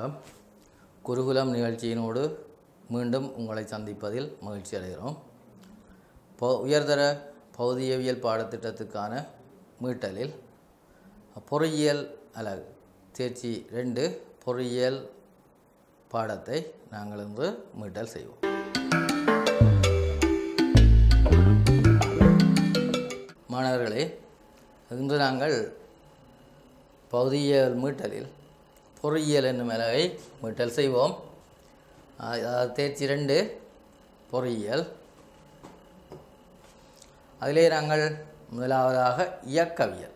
வணக்கம் குருகுலம் நிகழ்ச்சியினோடு மீண்டும் உங்களை சந்திப்பதில் மகிழ்ச்சி அடைகிறோம் போ உயர்தர பௌதியவியல் பாடத்திட்டத்துக்கான மீட்டலில் பொறியியல் அலகு தேர்ச்சி ரெண்டு பொறியியல் பாடத்தை நாங்கள் இன்று மீட்டல் செய்வோம் மாணவர்களே இன்று நாங்கள் பௌதியியல் மீட்டலில் பொறியியல் என்னும் அலகை மீட்டல் செய்வோம் அதாவது தேர்ச்சி ரெண்டு பொறியியல் அதிலே நாங்கள் முதலாவதாக இயக்கவியல்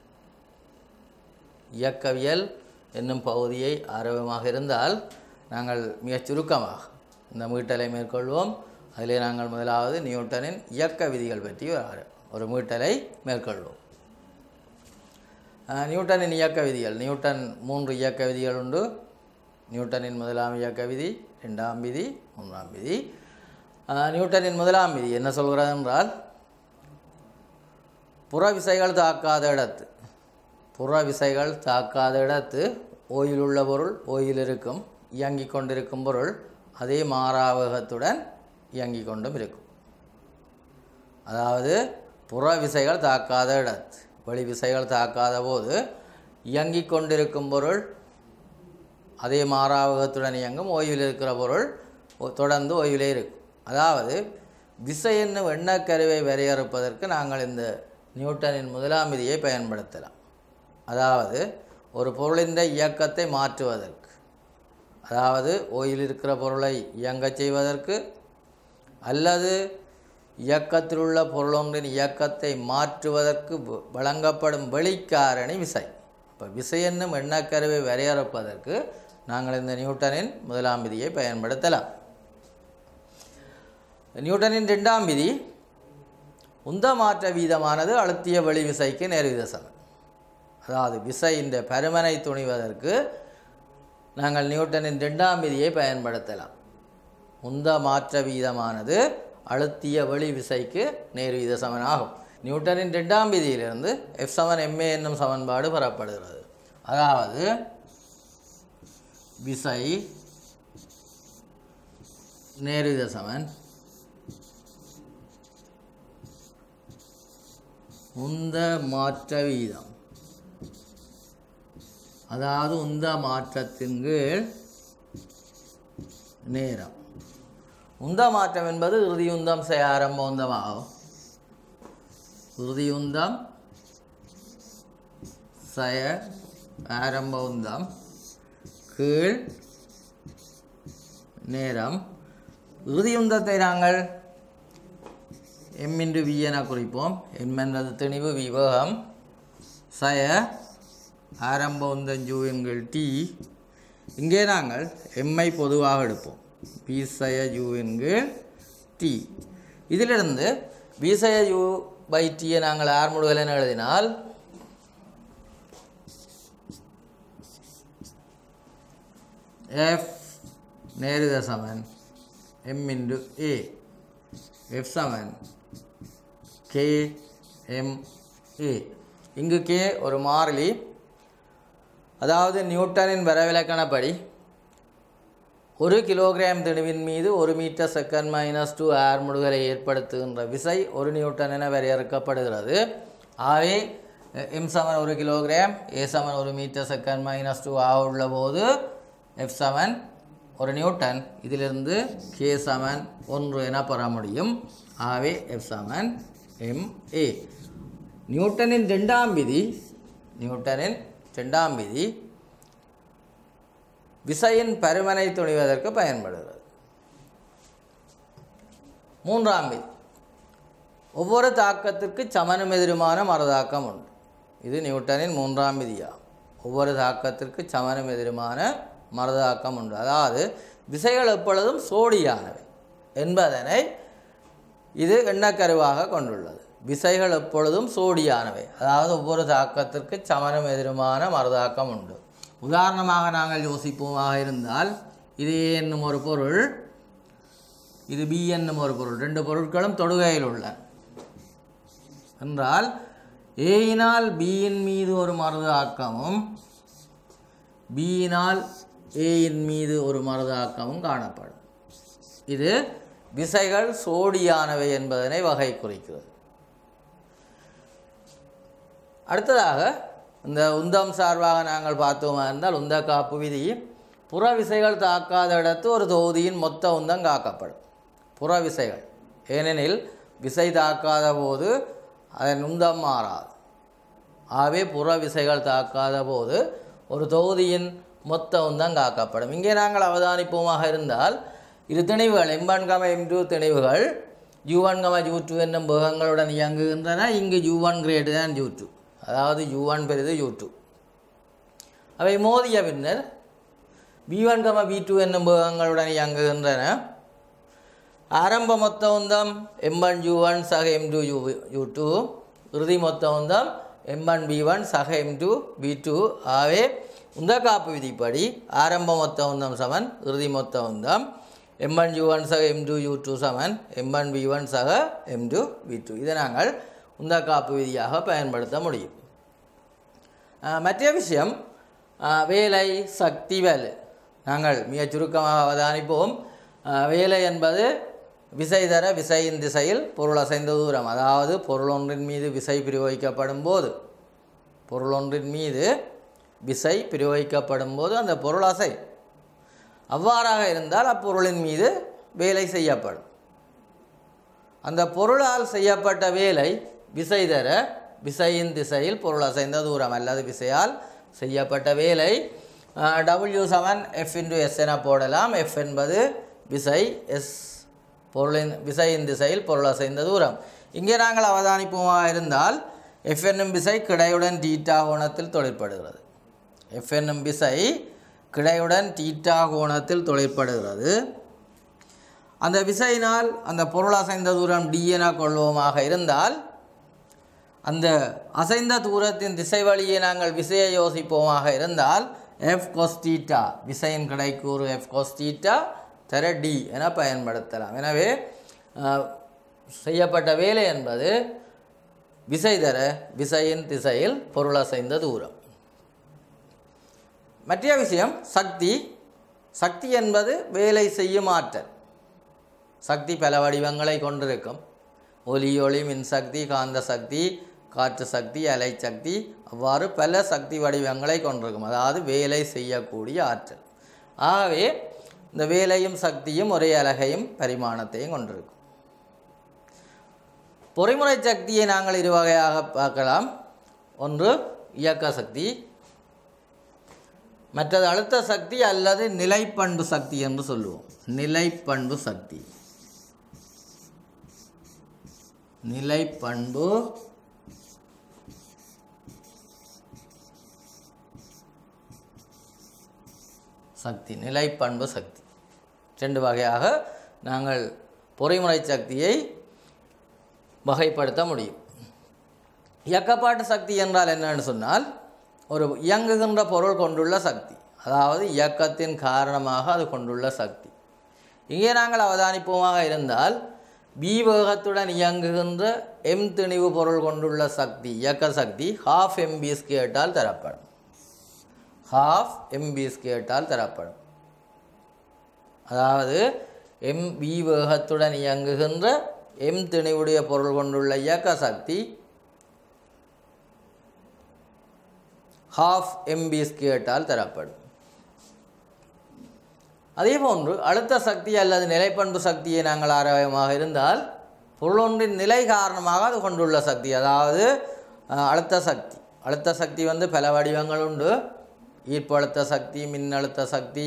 இயக்கவியல் என்னும் பகுதியை ஆர்வமாக இருந்தால் நாங்கள் மிகச் சுருக்கமாக இந்த மீட்டலை மேற்கொள்வோம் அதிலே நாங்கள் முதலாவது நியூட்டனின் இயக்க விதிகள் பற்றி ஒரு ஆர- ஒரு மீட்டலை மேற்கொள்வோம் அஹ், நியூட்டனின் இயக்க விதிகள் நியூட்டன் மூன்று இயக்க விதிகள் உண்டு நியூட்டனின் முதலாம் இயக்க விதி ரெண்டாம் விதி மூன்றாம் விதி அஹ், நியூட்டனின் முதலாம் விதி என்ன சொல்கிறது என்றால் புற விசைகள் தாக்காத இடத்து புற விசைகள் தாக்காத இடத்து ஓயில் உள்ள பொருள் ஓயில் இருக்கும் இயங்கிக் கொண்டிருக்கும் பொருள் அதே மாறாவகத்துடன் இயங்கிக் கொண்டும் இருக்கும் அதாவது புற விசைகள் தாக்காத இடத்து வெளி விசைகள் தாக்காத போது இயங்கிக் கொண்டிருக்கும் பொருள் அதே மாறாவகத்துடன் இயங்கும் ஓய்வில் இருக்கிற பொருள் ஒ- தொடர்ந்து ஓய்விலே இருக்கும் அதாவது விசை என்னும் எண்ணக்கருவை வரையறுப்பதற்கு நாங்கள் இந்த நியூட்டனின் முதலாம் விதியை பயன்படுத்தலாம் அதாவது ஒரு பொருளின் இயக்கத்தை மாற்றுவதற்கு அதாவது ஓயில் இருக்கிற பொருளை இயங்கச் செய்வதற்கு அல்லது இயக்கத்தில் உள்ள பொருளொன்றின் இயக்கத்தை மாற்றுவதற்கு வ- வழங்கப்படும் வெளிக்காரணி விசை இப்போ விசை என்னும் எண்ணக்கருவை வரையறுப்பதற்கு நாங்கள் இந்த நியூட்டனின் முதலாம் விதியை பயன்படுத்தலாம் நியூட்டனின் ரெண்டாம் விதி உந்த மாற்ற வீதமானது அழுத்திய வெளி விசைக்கு நேர்வித சமன் அதாவது விசையின் பருமனை துணிவதற்கு நாங்கள் நியூட்டனின் ரெண்டாம் விதியை பயன்படுத்தலாம் உந்த மாற்ற வீதமானது அழுத்திய வெளி விசைக்கு நேர்வீத சமன் ஆகும் நியூட்டனின் ரெண்டாம் விதியிலிருந்து எஃப் சமன் எம்ஏ என்னும் சமன்பாடு பெறப்படுகிறது அதாவது விசை நேர்வித சமன் உந்த மாற்ற வீதம் அதாவது உந்த மாற்றத்தின் கீழ் நேரம் உந்த மாற்றம் என்பது இறுதியுந்தம் செய ஆரம்ப உந்தமாகும் இறுதியுந்தம் செய ஆரம்ப உந்தம் கீழ் நேரம் இறுதியுந்தத்தை நாங்கள் எம் இன்று வி என குறிப்போம் எம் என்பது திணிவு விவேகம் சய ஆரம்ப உந்தஞ்சூவின்கள் டி இங்கே நாங்கள் எம்ஐ பொதுவாக எடுப்போம் விசய யூவின்கள் டி இதிலிருந்து விசய யூ பை டியை நாங்கள் ஆர் முழுவல் என எழுதினால் எஃப் நேருத சமன் எம் இன்டு ஏ எஃப் சமன் கே எம் ஏ இங்கு கே ஒரு மாறிலி அதாவது நியூட்டனின் வரவிலக்கணப்படி ஒரு கிலோகிராம் திணிவின் மீது ஒரு மீட்டர் செகண்ட் மைனஸ் டூ ஏர் முடுகலை ஏற்படுத்துகின்ற விசை ஒரு நியூட்டன் என வரையறுக்கப்படுகிறது ஆகவே எம் சமன் ஒரு கிலோகிராம் ஏ சமன் ஒரு மீட்டர் செகண்ட் மைனஸ் டூ ஆக உள்ள போது எஃப் சமன் ஒரு நியூட்டன் இதிலிருந்து கே சமன் ஒன்று என பெற முடியும் ஆகவே எஃப் சமன் எம் ஏ நியூட்டனின் ரெண்டாம் விதி நியூட்டனின் ரெண்டாம் விதி விசையின் பருமனை துணிவதற்கு பயன்படுகிறது மூன்றாம் விதி ஒவ்வொரு தாக்கத்திற்கு சமனும் எதிருமான மறுதாக்கம் உண்டு இது நியூட்டனின் மூன்றாம் விதியாகும் ஒவ்வொரு தாக்கத்திற்கு சமனும் எதிருமான மறுதாக்கம் உண்டு அதாவது விசைகள் எப்பொழுதும் சோடியானவை என்பதனை இது எண்ணக்கருவாக கொண்டுள்ளது விசைகள் எப்பொழுதும் சோடியானவை அதாவது ஒவ்வொரு தாக்கத்திற்கு சமனும் எதிருமான மறுதாக்கம் உண்டு உதாரணமாக நாங்கள் யோசிப்போமாக இருந்தால் இது A என்னும் ஒரு பொருள் இது பி என்னும் ஒரு பொருள் ரெண்டு பொருட்களும் தொடுகையில் உள்ள என்றால் ஏயினால் பியின் மீது ஒரு மருதாக்கமும் பியினால் ஏயின் மீது ஒரு மருதாக்கமும் காணப்படும் இது விசைகள் சோடியானவை என்பதனை வகை குறிக்கிறது அடுத்ததாக இந்த உந்தம் சார்பாக நாங்கள் பார்த்தோமா இருந்தால் உந்த காப்பு விதி புற விசைகள் தாக்காத இடத்து ஒரு தொகுதியின் மொத்த உந்தம் காக்கப்படும் புற விசைகள் ஏனெனில் விசை தாக்காத போது அதன் உந்தம் மாறாது ஆகவே புற விசைகள் தாக்காத போது ஒரு தொகுதியின் மொத்த உந்தம் காக்கப்படும் இங்கே நாங்கள் அவதானிப்போமாக இருந்தால் இரு திணிவுகள் எம்பன் கம எம் டூ திணிவுகள் U one comma U two என்னும் புகங்களுடன் இயங்குகின்றன இங்கு U one greater than U two அதாவது யூ ஒன் பெரிது யூ டூ அவை மோதிய பின்னர் V one comma V two என்னும் புகங்களுடன் இயங்குகின்றன ஆரம்ப மொத்த உந்தம் எம்1 யூ ஒன் சக M two U U two இறுதி மொத்த உந்தம் எம்1 பி ஒன் சக எம் டூ பி டூ ஆகவே உந்த காப்பு விதிப்படி ஆரம்ப மொத்த உந்தம் சமன் இறுதி மொத்த உந்தம் எம்1 யூ ஒன் சக எம் டூ யூ டூ சமன் எம்1 பி ஒன் சக எம் டூ பி டூ இதை நாங்கள் உந்த காப்பு விதியாக பயன்படுத்த முடியும் ஆஹ், மற்ற விஷயம் ஆஹ், வேலை சக்தி வேலை நாங்கள் மிகச் சுருக்கமாக அவதானிப்போம் ஆஹ், வேலை என்பது விசை தர விசையின் திசையில் பொருள் அசைந்த தூரம் அதாவது பொருள் ஒன்றின் மீது விசை பிரயோகிக்கப்படும் போது பொருள் ஒன்றின் மீது விசை பிரயோகிக்கப்படும் போது அந்த பொருள் அசை அவ்வாறாக இருந்தால் அப்பொருளின் மீது வேலை செய்யப்படும் அந்த பொருளால் செய்யப்பட்ட வேலை விசை தர விசையின் திசையில் பொருள் அசைந்த தூரம் அல்லது விசையால் செய்யப்பட்ட வேலை டபிள்யூ செவன் எஃப் இன்டு எஸ் என போடலாம் எஃப் என்பது விசை எஸ் பொருளின் விசையின் திசையில் பொருள் அசைந்த தூரம் இங்கே நாங்கள் அவதானிப்போமாக இருந்தால் எஃப் என்னும் விசை கிடையுடன் டீட்டா கோணத்தில் தொழிற்படுகிறது எஃப் என்னும் விசை கிடையுடன் டீட்டா கோணத்தில் தொழிற்படுகிறது அந்த விசையினால் அந்த பொருள் அசைந்த தூரம் டி என கொள்வோமாக இருந்தால் அந்த அசைந்த தூரத்தின் திசை வழியே நாங்கள் விசையை யோசிப்போமாக இருந்தால் எஃப் கொஸ்டீட்டா விசையின் கிடைக்கூறு எஃப் கொஸ்டீட்டா தர டி என பயன்படுத்தலாம் எனவே அஹ், செய்யப்பட்ட வேலை என்பது விசை தர விசையின் திசையில் பொருள் அசைந்த தூரம் மற்ற விஷயம் சக்தி சக்தி என்பது வேலை செய்யும் ஆற்றல் சக்தி பல வடிவங்களை கொண்டிருக்கும் ஒலி ஒளி மின்சக்தி காந்த சக்தி காற்று சக்தி அலை சக்தி அவ்வாறு பல சக்தி வடிவங்களை கொண்டிருக்கும் அதாவது வேலை செய்யக்கூடிய ஆற்றல் ஆகவே இந்த வேலையும் சக்தியும் ஒரே அலகையும் பரிமாணத்தையும் கொண்டிருக்கும் பொறிமுறை சக்தியை நாங்கள் இரு வகையாக பார்க்கலாம் ஒன்று இயக்க சக்தி மற்றது அழுத்த சக்தி அல்லது நிலைப்பண்பு சக்தி என்று சொல்லுவோம் நிலைப்பண்பு சக்தி நிலைப்பண்பு சக்தி நிலைப்பண்பு சக்தி ரெண்டு வகையாக நாங்கள் பொறிமுறை சக்தியை வகைப்படுத்த முடியும் இயக்கப்பாட்டு சக்தி என்றால் என்னன்னு சொன்னால் ஒரு இயங்குகின்ற பொருள் கொண்டுள்ள சக்தி அதாவது இயக்கத்தின் காரணமாக அது கொண்டுள்ள சக்தி இங்கே நாங்கள் அவதானிப்போமாக இருந்தால் பி வேகத்துடன் இயங்குகின்ற எம் திணிவு பொருள் கொண்டுள்ள சக்தி இயக்க சக்தி ஹாஃப் எம்பி ஸ்கேட்டால் தரப்படும் ஹாஃப் எம்பி ஸ்கேட்டால் தரப்படும் அதாவது எம் வி வேகத்துடன் இயங்குகின்ற எம் திணிவுடைய பொருள் கொண்டுள்ள இயக்க சக்தி ஹாஃப் எம்பி ஸ்கேட்டால் தரப்படும் அதேபோன்று அழுத்த சக்தி அல்லது நிலைப்பண்பு சக்தியை நாங்கள் ஆராயமாக இருந்தால் பொருளொன்றின் நிலை காரணமாக அது கொண்டுள்ள சக்தி அதாவது அஹ், அழுத்த சக்தி அழுத்த சக்தி வந்து பல வடிவங்கள் உண்டு ஈர்ப்பு அழுத்த சக்தி மின்னழுத்த சக்தி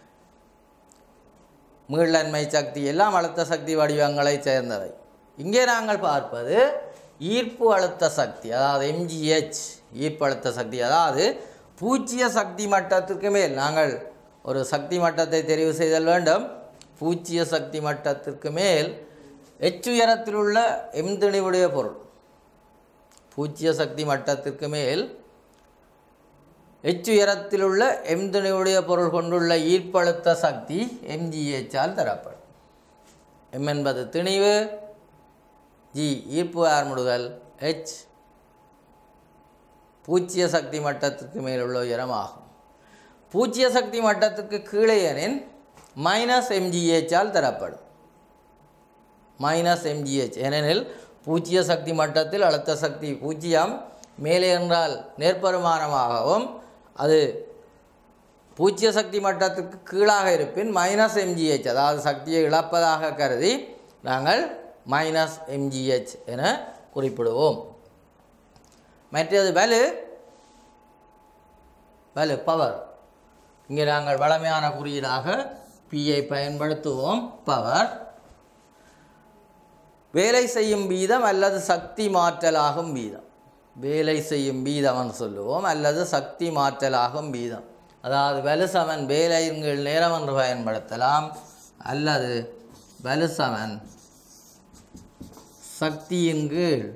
மீளன்மை சக்தி எல்லாம் அழுத்த சக்தி வடிவங்களை சேர்ந்தவை இங்கே நாங்கள் பார்ப்பது ஈர்ப்பு அழுத்த சக்தி அதாவது எம்ஜிஹெச் ஈர்ப்பு அழுத்த சக்தி அதாவது பூச்சிய சக்தி மட்டத்திற்கு மேல் நாங்கள் ஒரு சக்தி மட்டத்தை தெரிவு செய்தல் வேண்டும் பூச்சிய சக்தி மட்டத்திற்கு மேல் எச் உயரத்தில் உள்ள எம் திணிவுடைய பொருள் பூச்சிய சக்தி மட்டத்திற்கு மேல் எச் உயரத்தில் உள்ள எம் திணிவுடைய பொருள் கொண்டுள்ள ஈர்ப்பழுத்த சக்தி எம்ஜிஹெச்சால் தரப்படும் எம் என்பது திணிவு ஜி ஈர்ப்பு ஆர்முடுதல் ஹெச் பூச்சிய சக்தி மட்டத்திற்கு மேல் உள்ள உயரம் ஆகும் பூஜ்ய சக்தி மட்டத்துக்கு கீழே எனின் மைனஸ் எம்ஜிஹெச்சால் தரப்படும் மைனஸ் எம்ஜிஹெச் ஏனெனில் பூஜ்ய சக்தி மட்டத்தில் அழுத்த சக்தி பூஜ்ஜியம் மேலே என்றால் நேர்பருமானமாகவும் அது பூஜ்ய சக்தி மட்டத்துக்கு கீழாக இருப்பின் மைனஸ் எம்ஜிஹெச் அதாவது சக்தியை இழப்பதாக கருதி நாங்கள் மைனஸ் எம்ஜிஹெச் என குறிப்பிடுவோம் மற்றது வலு வலு பவர் இங்கே நாங்கள் வளமையான குறியீடாக பியை பயன்படுத்துவோம் பவர் வேலை செய்யும் வீதம் அல்லது சக்தி மாற்றலாகும் வீதம் வேலை செய்யும் வீதம்னு சொல்லுவோம் அல்லது சக்தி மாற்றலாகும் வீதம் அதாவது வலுசமன் வேலையின் நேரம் என்று பயன்படுத்தலாம் அல்லது வலுசமன் சக்தியின் கீழ்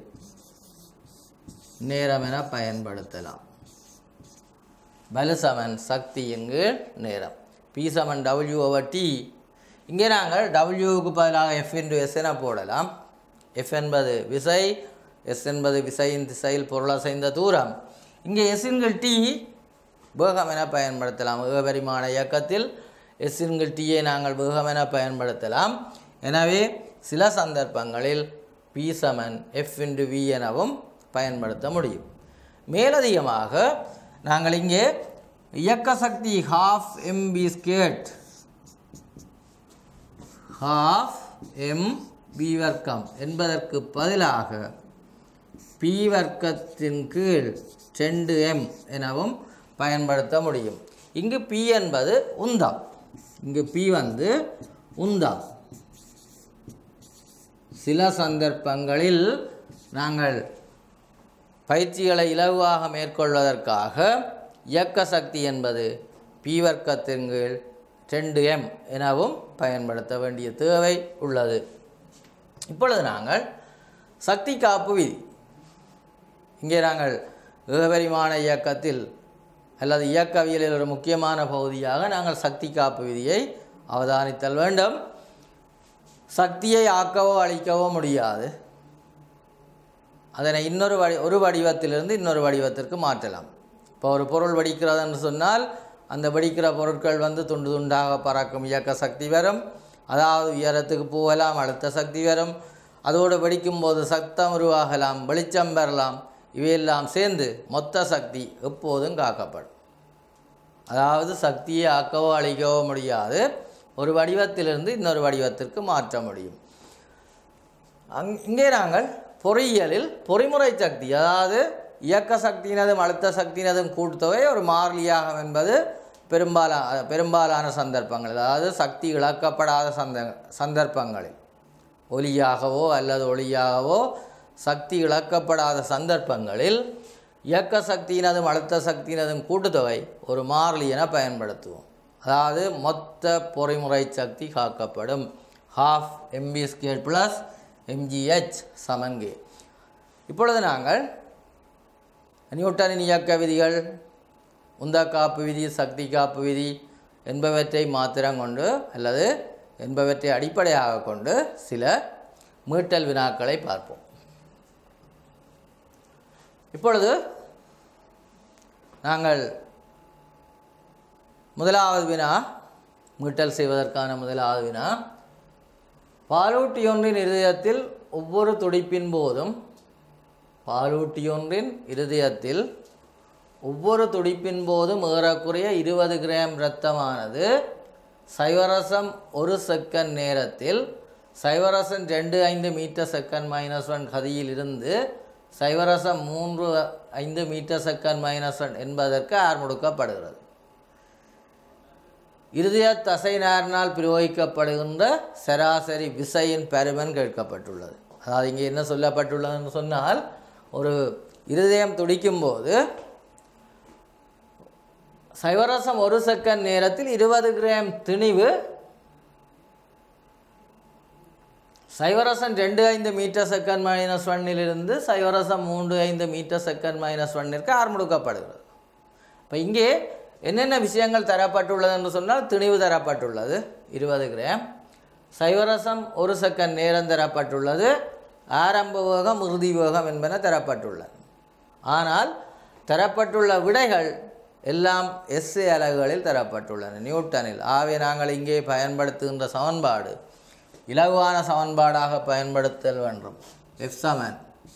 நேரம் என பயன்படுத்தலாம் வலுசமன் சக்தியின் கீழ் நேரம் பி சமன் டபிள்யூ ஓவர் டி இங்கே நாங்கள் டபிள்யூவுக்கு பதிலாக எஃப் இன்டு எஸ் என போடலாம் எஃப் என்பது விசை எஸ் என்பது விசையின் திசையில் பொருளசைந்த தூரம் இங்கே எஸ்ஸின்கள் டி வேகம் என பயன்படுத்தலாம் ஏகபரிமாண இயக்கத்தில் எஸ்ஸின்கள் டீயை நாங்கள் வேகம் என பயன்படுத்தலாம் எனவே சில சந்தர்ப்பங்களில் பி சமன் எஃப் இன்டு வி எனவும் பயன்படுத்த முடியும் மேலதிகமாக நாங்கள் இங்கே இயக்க சக்தி half M V square half M V வர்க்கம் என்பதற்கு பதிலாக பி வர்க்கத்தின் கீழ் ரெண்டு எம் எனவும் பயன்படுத்த முடியும் இங்கு பி என்பது உந்தம் இங்கு பி வந்து உந்தம் சில சந்தர்ப்பங்களில் நாங்கள் பயிற்சிகளை இலகுவாக மேற்கொள்வதற்காக இயக்க சக்தி என்பது பி வர்க்கத்தின் கீழ் ரெண்டு எம் எனவும் பயன்படுத்த வேண்டிய தேவை உள்ளது இப்பொழுது நாங்கள் சக்தி காப்பு விதி இங்கே நாங்கள் ஏகபரிமாண இயக்கத்தில் அல்லது இயக்கவியலில் ஒரு முக்கியமான பகுதியாக நாங்கள் சக்தி காப்பு விதியை அவதானித்தல் வேண்டும் சக்தியை ஆக்கவோ அழிக்கவோ முடியாது அதனை இன்னொரு வடி ஒரு வடிவத்திலிருந்து இன்னொரு வடிவத்திற்கு மாற்றலாம் இப்போ ஒரு பொருள் வெடிக்கிறதுன்னு சொன்னால் அந்த வெடிக்கிற பொருட்கள் வந்து துண்டு துண்டாக பறக்கும் இயக்க சக்தி வரும் அதாவது உயரத்துக்கு போகலாம் அழுத்த சக்தி வரும் அதோடு வெடிக்கும் போது சத்தம் உருவாகலாம் வெளிச்சம் பெறலாம் இவையெல்லாம் சேர்ந்து மொத்த சக்தி எப்போதும் காக்கப்படும் அதாவது சக்தியை ஆக்கவோ அழிக்கவோ முடியாது ஒரு வடிவத்திலிருந்து இன்னொரு வடிவத்திற்கு மாற்ற முடியும் அங் இங்கே நாங்கள் பொறியியலில் பொறிமுறை சக்தி அதாவது இயக்க சக்தியினதும் அழுத்த சக்தியினதும் கூட்டுத்தொகை ஒரு மாறிலியாகும் என்பது பெரும்பாலா பெரும்பாலான சந்தர்ப்பங்கள் அதாவது சக்தி இழக்கப்படாத சந்த சந்தர்ப்பங்களில் ஒலியாகவோ அல்லது ஒளியாகவோ சக்தி இழக்கப்படாத சந்தர்ப்பங்களில் இயக்க சக்தியினதும் அழுத்த சக்தியினதும் கூட்டுத்தொகை ஒரு மாறிலி என பயன்படுத்துவோம் அதாவது மொத்த பொறிமுறை சக்தி காக்கப்படும் half M V square plus M G H சமன்கே இப்பொழுது நாங்கள் நியூட்டனின் இயக்க விதிகள் உந்த காப்பு விதி சக்தி காப்பு விதி என்பவற்றை மாத்திரம் கொண்டு அல்லது என்பவற்றை அடிப்படையாக கொண்டு சில மீட்டல் வினாக்களை பார்ப்போம் இப்பொழுது நாங்கள் முதலாவது வினா மீட்டல் செய்வதற்கான முதலாவது வினா பாலூட்டியொன்றின் இருதயத்தில் ஒவ்வொரு துடிப்பின் போதும் பாலூட்டியொன்றின் இருதயத்தில் ஒவ்வொரு துடிப்பின் போதும் ஏறக்குறைய இருபது கிராம் இரத்தமானது சைவரசம் ஒரு செகண்ட் நேரத்தில் சைவரசம் ரெண்டு ஐந்து மீட்டர் செகண்ட் மைனஸ் ஒன் கதியில் இருந்து சைவரசம் மூன்று ஐந்து மீட்டர் செகண்ட் மைனஸ் ஒன் என்பதற்கு ஆர்முடுக்கப்படுகிறது இருதய தசை நாரினால் பிரயோகிக்கப்படுகின்ற சராசரி விசையின் பருமன் கேட்கப்பட்டுள்ளது அதாவது இங்கே என்ன சொல்லப்பட்டுள்ளதுன்னு சொன்னால் ஒரு இருதயம் துடிக்கும் போது சைவரசம் ஒரு செகண்ட் நேரத்தில் இருபது கிராம் திணிவு சைவரசம் ரெண்டு ஐந்து மீட்டர் செகண்ட் மைனஸ் ஒன்னிலிருந்து சைவரசம் மூன்று ஐந்து மீட்டர் செகண்ட் மைனஸ் ஒன்னிற்கு ஆர்முடுக்கப்படுகிறது இப்போ இங்கே என்னென்ன விஷயங்கள் தரப்பட்டுள்ளது என்று சொன்னால் திணிவு தரப்பட்டுள்ளது இருபது கிராம் சைவரசம் ஒரு செகண்ட் நேரம் தரப்பட்டுள்ளது ஆரம்ப வேகம் இறுதி வேகம் என்பன தரப்பட்டுள்ளது ஆனால் தரப்பட்டுள்ள விடைகள் எல்லாம் எஸ்ஏ அலகுகளில் தரப்பட்டுள்ளன நியூட்டனில் ஆகவே நாங்கள் இங்கே பயன்படுத்துகின்ற சமன்பாடு இலகுவான சமன்பாடாக பயன்படுத்தல் வேண்டும் எஃப் சமன்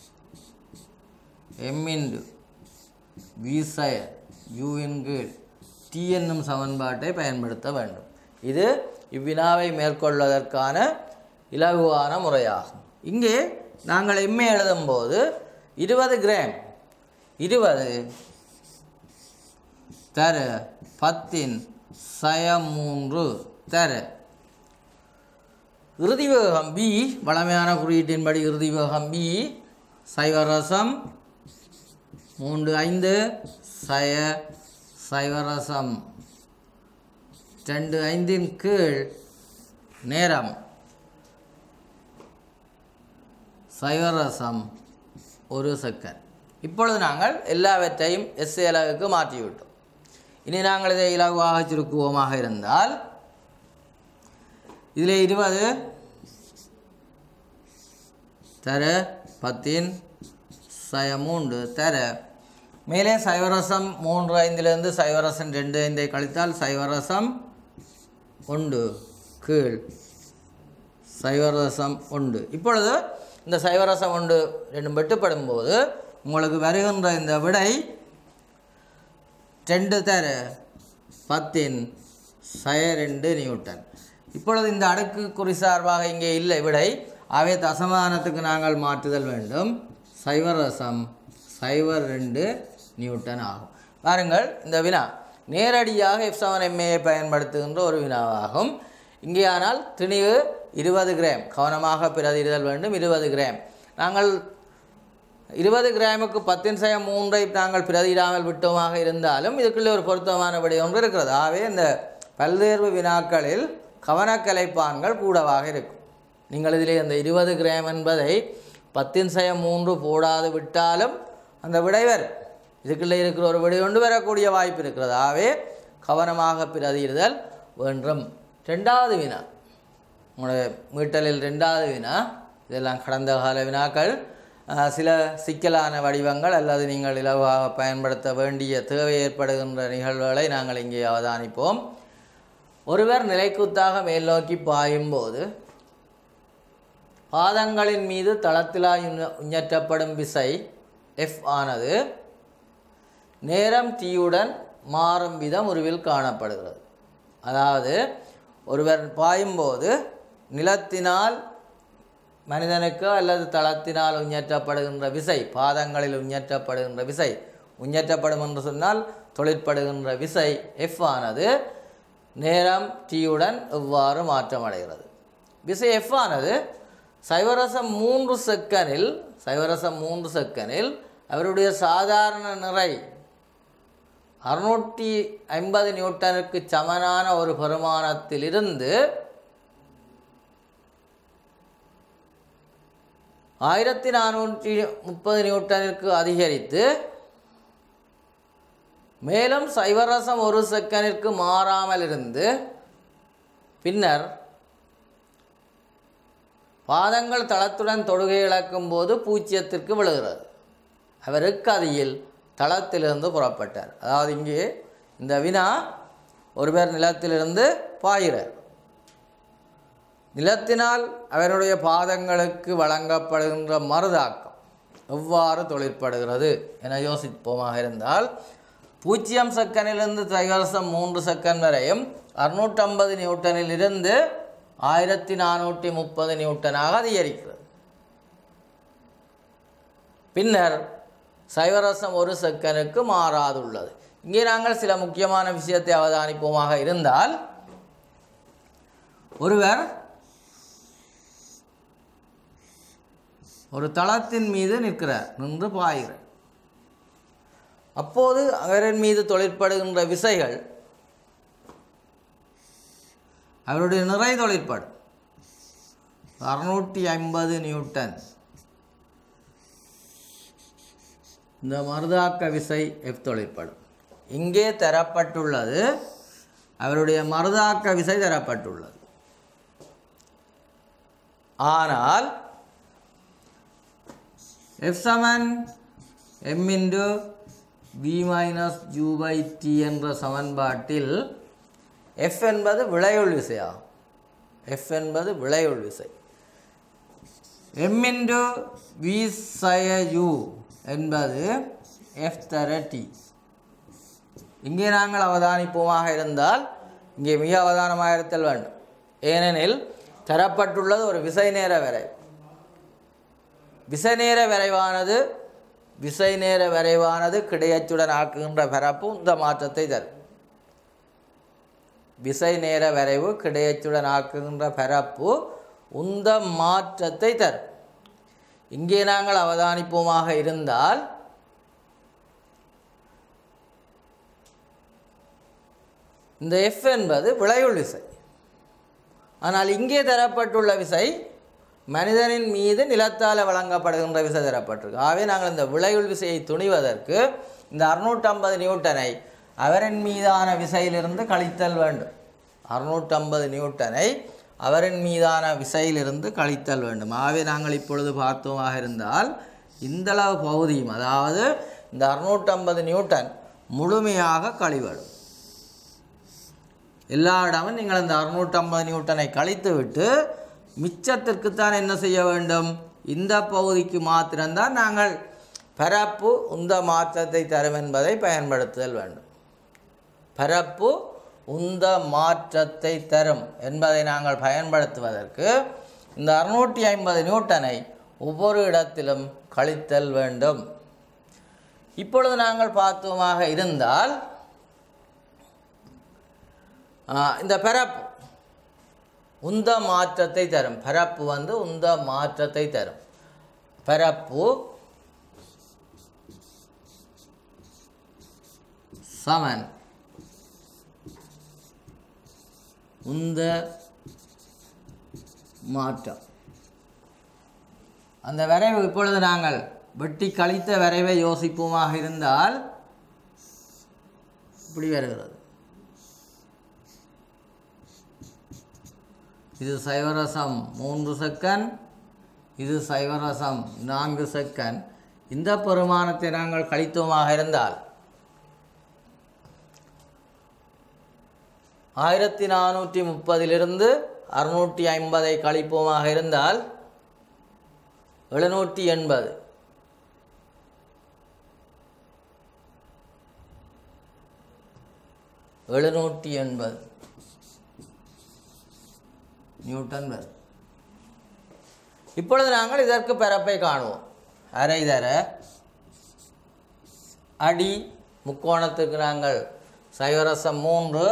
எம் இன்டு வி சய யூவின் கீழ் டி என்னும் சமன்பாட்டை பயன்படுத்த வேண்டும் இது இவ்வினாவை மேற்கொள்வதற்கான இலகுவான முறையாகும் இங்கே நாங்கள் எம்ஏ எழுதும்போது இருபது கிராம் இருபது தர பத்தின் சய மூன்று தர இறுதி வேகம் பி வளமையான குறியீட்டின்படி இறுதி வேகம் பி சைவரசம் மூன்று ஐந்து சய சைவரசம் ரெண்டு ஐந்தின் கீழ் நேரம் சைவரசம் ஒரு செகண்ட் இப்பொழுது நாங்கள் எல்லாவற்றையும் எஸ் அளவுக்கு மாற்றிவிட்டோம் இனி நாங்கள் இதை இலகுவாக சுருக்குவோமாக இருந்தால் இதில் இருபது தர பத்தின் சய மூன்று தர மேலே சைவரசம் மூன்று ஐந்திலிருந்து சைவரசம் ரெண்டு ஐந்தை கழித்தால் சைவரசம் ஒன்று கீழ் சைவரசம் உண்டு இப்பொழுது இந்த சைவரசம் உண்டு ரெண்டும் வெட்டுப்படும் போது உங்களுக்கு வருகின்ற இந்த விடை ரெண்டு தர பத்தின் சய ரெண்டு நியூட்டன் இப்பொழுது இந்த அடுக்கு குறி சார்பாக இங்கே இல்லை விடை அவை தசமானத்துக்கு நாங்கள் மாற்றுதல் வேண்டும் சைவரசம் சைவர் ரெண்டு நியூட்டன் ஆகும் பாருங்கள் இந்த வினா நேரடியாக எஃப் செவன் எம்ஏயை பயன்படுத்துகின்ற ஒரு வினாவாகும் இங்கே ஆனால் திணிவு இருபது கிராம் கவனமாக பிரதிடுதல் வேண்டும் இருபது கிராம் நாங்கள் இருபது கிராமுக்கு பத்தின் சய மூன்றை நாங்கள் பிரதியிடாமல் விட்டோமாக இருந்தாலும் இதுக்குள்ளே ஒரு பொருத்தமான விடை ஒன்று இருக்கிறது ஆகவே இந்த பல்வேறு வினாக்களில் கவனக்கலைப்பான்கள் கூடவாக இருக்கும் நீங்கள் இதிலே அந்த இருபது கிராம் என்பதை பத்தின் சய மூன்று போடாது விட்டாலும் அந்த விடைவர் இதுக்குள்ளே இருக்கிற ஒரு விடை ஒன்று வரக்கூடிய வாய்ப்பு இருக்கிறது ஆகவே கவனமாக பிரதியிடுதல் வேண்டும் ரெண்டாவது வினா உங்களுடைய மீட்டலில் ரெண்டாவது வினா இதெல்லாம் கடந்த கால வினாக்கள் அஹ், சில சிக்கலான வடிவங்கள் அல்லது நீங்கள் இலவாக பயன்படுத்த வேண்டிய தேவை ஏற்படுகின்ற நிகழ்வுகளை நாங்கள் இங்கே அவதானிப்போம் ஒருவர் நிலைக்குத்தாக மேல் நோக்கி பாயும்போது பாதங்களின் மீது தளத்திலாய் உண்ண- உஞ்சற்றப்படும் விசை எஃப் ஆனது நேரம் தீயுடன் மாறும் விதம் உருவில் காணப்படுகிறது அதாவது ஒருவர் பாயும்போது நிலத்தினால் மனிதனுக்கு அல்லது தளத்தினால் உஞ்சற்றப்படுகின்ற விசை பாதங்களில் உஞ்சற்றப்படுகின்ற விசை உஞ்சற்றப்படும் என்று சொன்னால் தொழிற்படுகின்ற விசை எஃப் ஆனது நேரம் டீயுடன் எவ்வாறு மாற்றமடைகிறது விசை எஃப் ஆனது சைவரசம் மூன்று செக்கனில் சைவரசம் மூன்று செக்கனில் அவருடைய சாதாரண நிறை அறுநூற்றி ஐம்பது நியூட்டனுக்கு சமனான ஒரு பெருமானத்திலிருந்து ஆயிரத்தி நானூற்றி முப்பது நியூட்டனிற்கு அதிகரித்து மேலும் சைவரசம் ஒரு செகண்டிற்கு மாறாமல் இருந்து பின்னர் பாதங்கள் தளத்துடன் தொடுகை இழக்கும் போது பூச்சியத்திற்கு விழுகிறது அவர் இக்கதியில் தளத்திலிருந்து புறப்பட்டார் அதாவது இங்கே இந்த வினா ஒருவர் நிலத்திலிருந்து பாயிறார் நிலத்தினால் அவருடைய பாதங்களுக்கு வழங்கப்படுகின்ற மறுதாக்கம் எவ்வாறு தொழிற்படுகிறது என யோசிப்போமாக இருந்தால் பூஜ்ஜியம் செகண்டிலிருந்து தைவரசம் மூன்று செகண்ட் வரையும் அறுநூற்றம்பது நியூட்டனில் இருந்து ஆயிரத்தி நானூற்றி முப்பது நியூட்டனாக அதிகரிக்கிறது பின்னர் சைவரசம் ஒரு செகண்டுக்கு மாறாதுள்ளது இங்கே நாங்கள் சில முக்கியமான விஷயத்தை அவதானிப்போமாக இருந்தால் ஒருவர் ஒரு தளத்தின் மீது நிற்கிறார் நின்று பாய்கிறார் அப்போது அவரின் மீது தொழிற்படுகின்ற விசைகள் அவருடைய நிறை தொழிற்படும் அறுநூற்றி ஐம்பது நியூட்டன் இந்த மருதாக்க விசை எஃப் தொழிற்படும் இங்கே தரப்பட்டுள்ளது அவருடைய மருதாக்க விசை தரப்பட்டுள்ளது ஆனால் எஃப் சமன் M into V minus U by T என்ற சமன்பாட்டில் எஃப் என்பது விளையுள் விசையா எஃப் என்பது விளையுள் விசை எம் இன்டு வி சய யூ என்பது எஃப் தர டி இங்கே நாங்கள் அவதானிப்போமாக இருந்தால் இங்கே மிக அவதானமாக இருத்தல் வேண்டும் ஏனெனில் தரப்பட்டுள்ளது ஒரு விசை நேர விரைவு விசை நேர விரைவானது விசை நேர விரைவானது கிடையச்சுடன் ஆக்குகின்ற பரப்பு இந்த மாற்றத்தை தரும் விசை நேர விரைவு கிடையச்சுடன் ஆக்குகின்ற பரப்பு உந்த மாற்றத்தை தரும் இங்கே நாங்கள் அவதானிப்போமாக இருந்தால் இந்த எஃப் என்பது விளையுள் விசை ஆனால் இங்கே தரப்பட்டுள்ள விசை மனிதனின் மீது நிலத்தால் வழங்கப்படுகின்ற விசை தரப்பட்டிருக்கு ஆகவே நாங்கள் இந்த விளையுள் விசையை துணிவதற்கு இந்த அறுநூற்றம்பது நியூட்டனை அவரின் மீதான விசையிலிருந்து கழித்தல் வேண்டும் அறுநூற்றம்பது நியூட்டனை அவரின் மீதான விசையிலிருந்து கழித்தல் வேண்டும் ஆகவே நாங்கள் இப்பொழுது பார்த்தோமாக இருந்தால் இந்தளவு பகுதியும் அதாவது இந்த அறுநூற்றம்பது நியூட்டன் முழுமையாக கழிவடும் எல்லா இடமும் நீங்கள் அந்த அறுநூற்றம்பது நியூட்டனை கழித்து விட்டு மிச்சத்திற்குத்தான் என்ன செய்ய வேண்டும் இந்த பகுதிக்கு மாத்திரம்தான் நாங்கள் பரப்பு உந்த மாற்றத்தை தரும் என்பதை பயன்படுத்துதல் வேண்டும் பரப்பு உந்த மாற்றத்தை தரும் என்பதை நாங்கள் பயன்படுத்துவதற்கு இந்த அறுநூற்றி ஐம்பது நியூட்டனை ஒவ்வொரு இடத்திலும் கழித்தல் வேண்டும் இப்பொழுது நாங்கள் பார்த்தோமாக இருந்தால் ஆ, இந்த பரப்பு உந்த மாற்றத்தை தரும் பரப்பு வந்து உந்த மாற்றத்தை தரும் பரப்பு சமன் உந்த மாற்றம் அந்த வரைவு இப்பொழுது நாங்கள் வெட்டி கழித்த வரைவை யோசிப்போமாக இருந்தால் இப்படி வருகிறது இது சைவரசம் மூன்று செகண்ட் இது சைவரசம் நான்கு செகண்ட் இந்த பெருமானத்தை நாங்கள் கழித்தோமாக இருந்தால் ஆயிரத்தி நானூற்றி முப்பதிலிருந்து அறுநூற்றி ஐம்பதை கழிப்போமாக இருந்தால் எழுநூற்றி எண்பது எழுநூற்றி எண்பது நியூட்டன் வரும் இப்பொழுது நாங்கள் இதற்கு பரப்பை காணுவோம் அரை தர அடி முக்கோணத்துக்கு நாங்கள் சைவரசம் மூன்று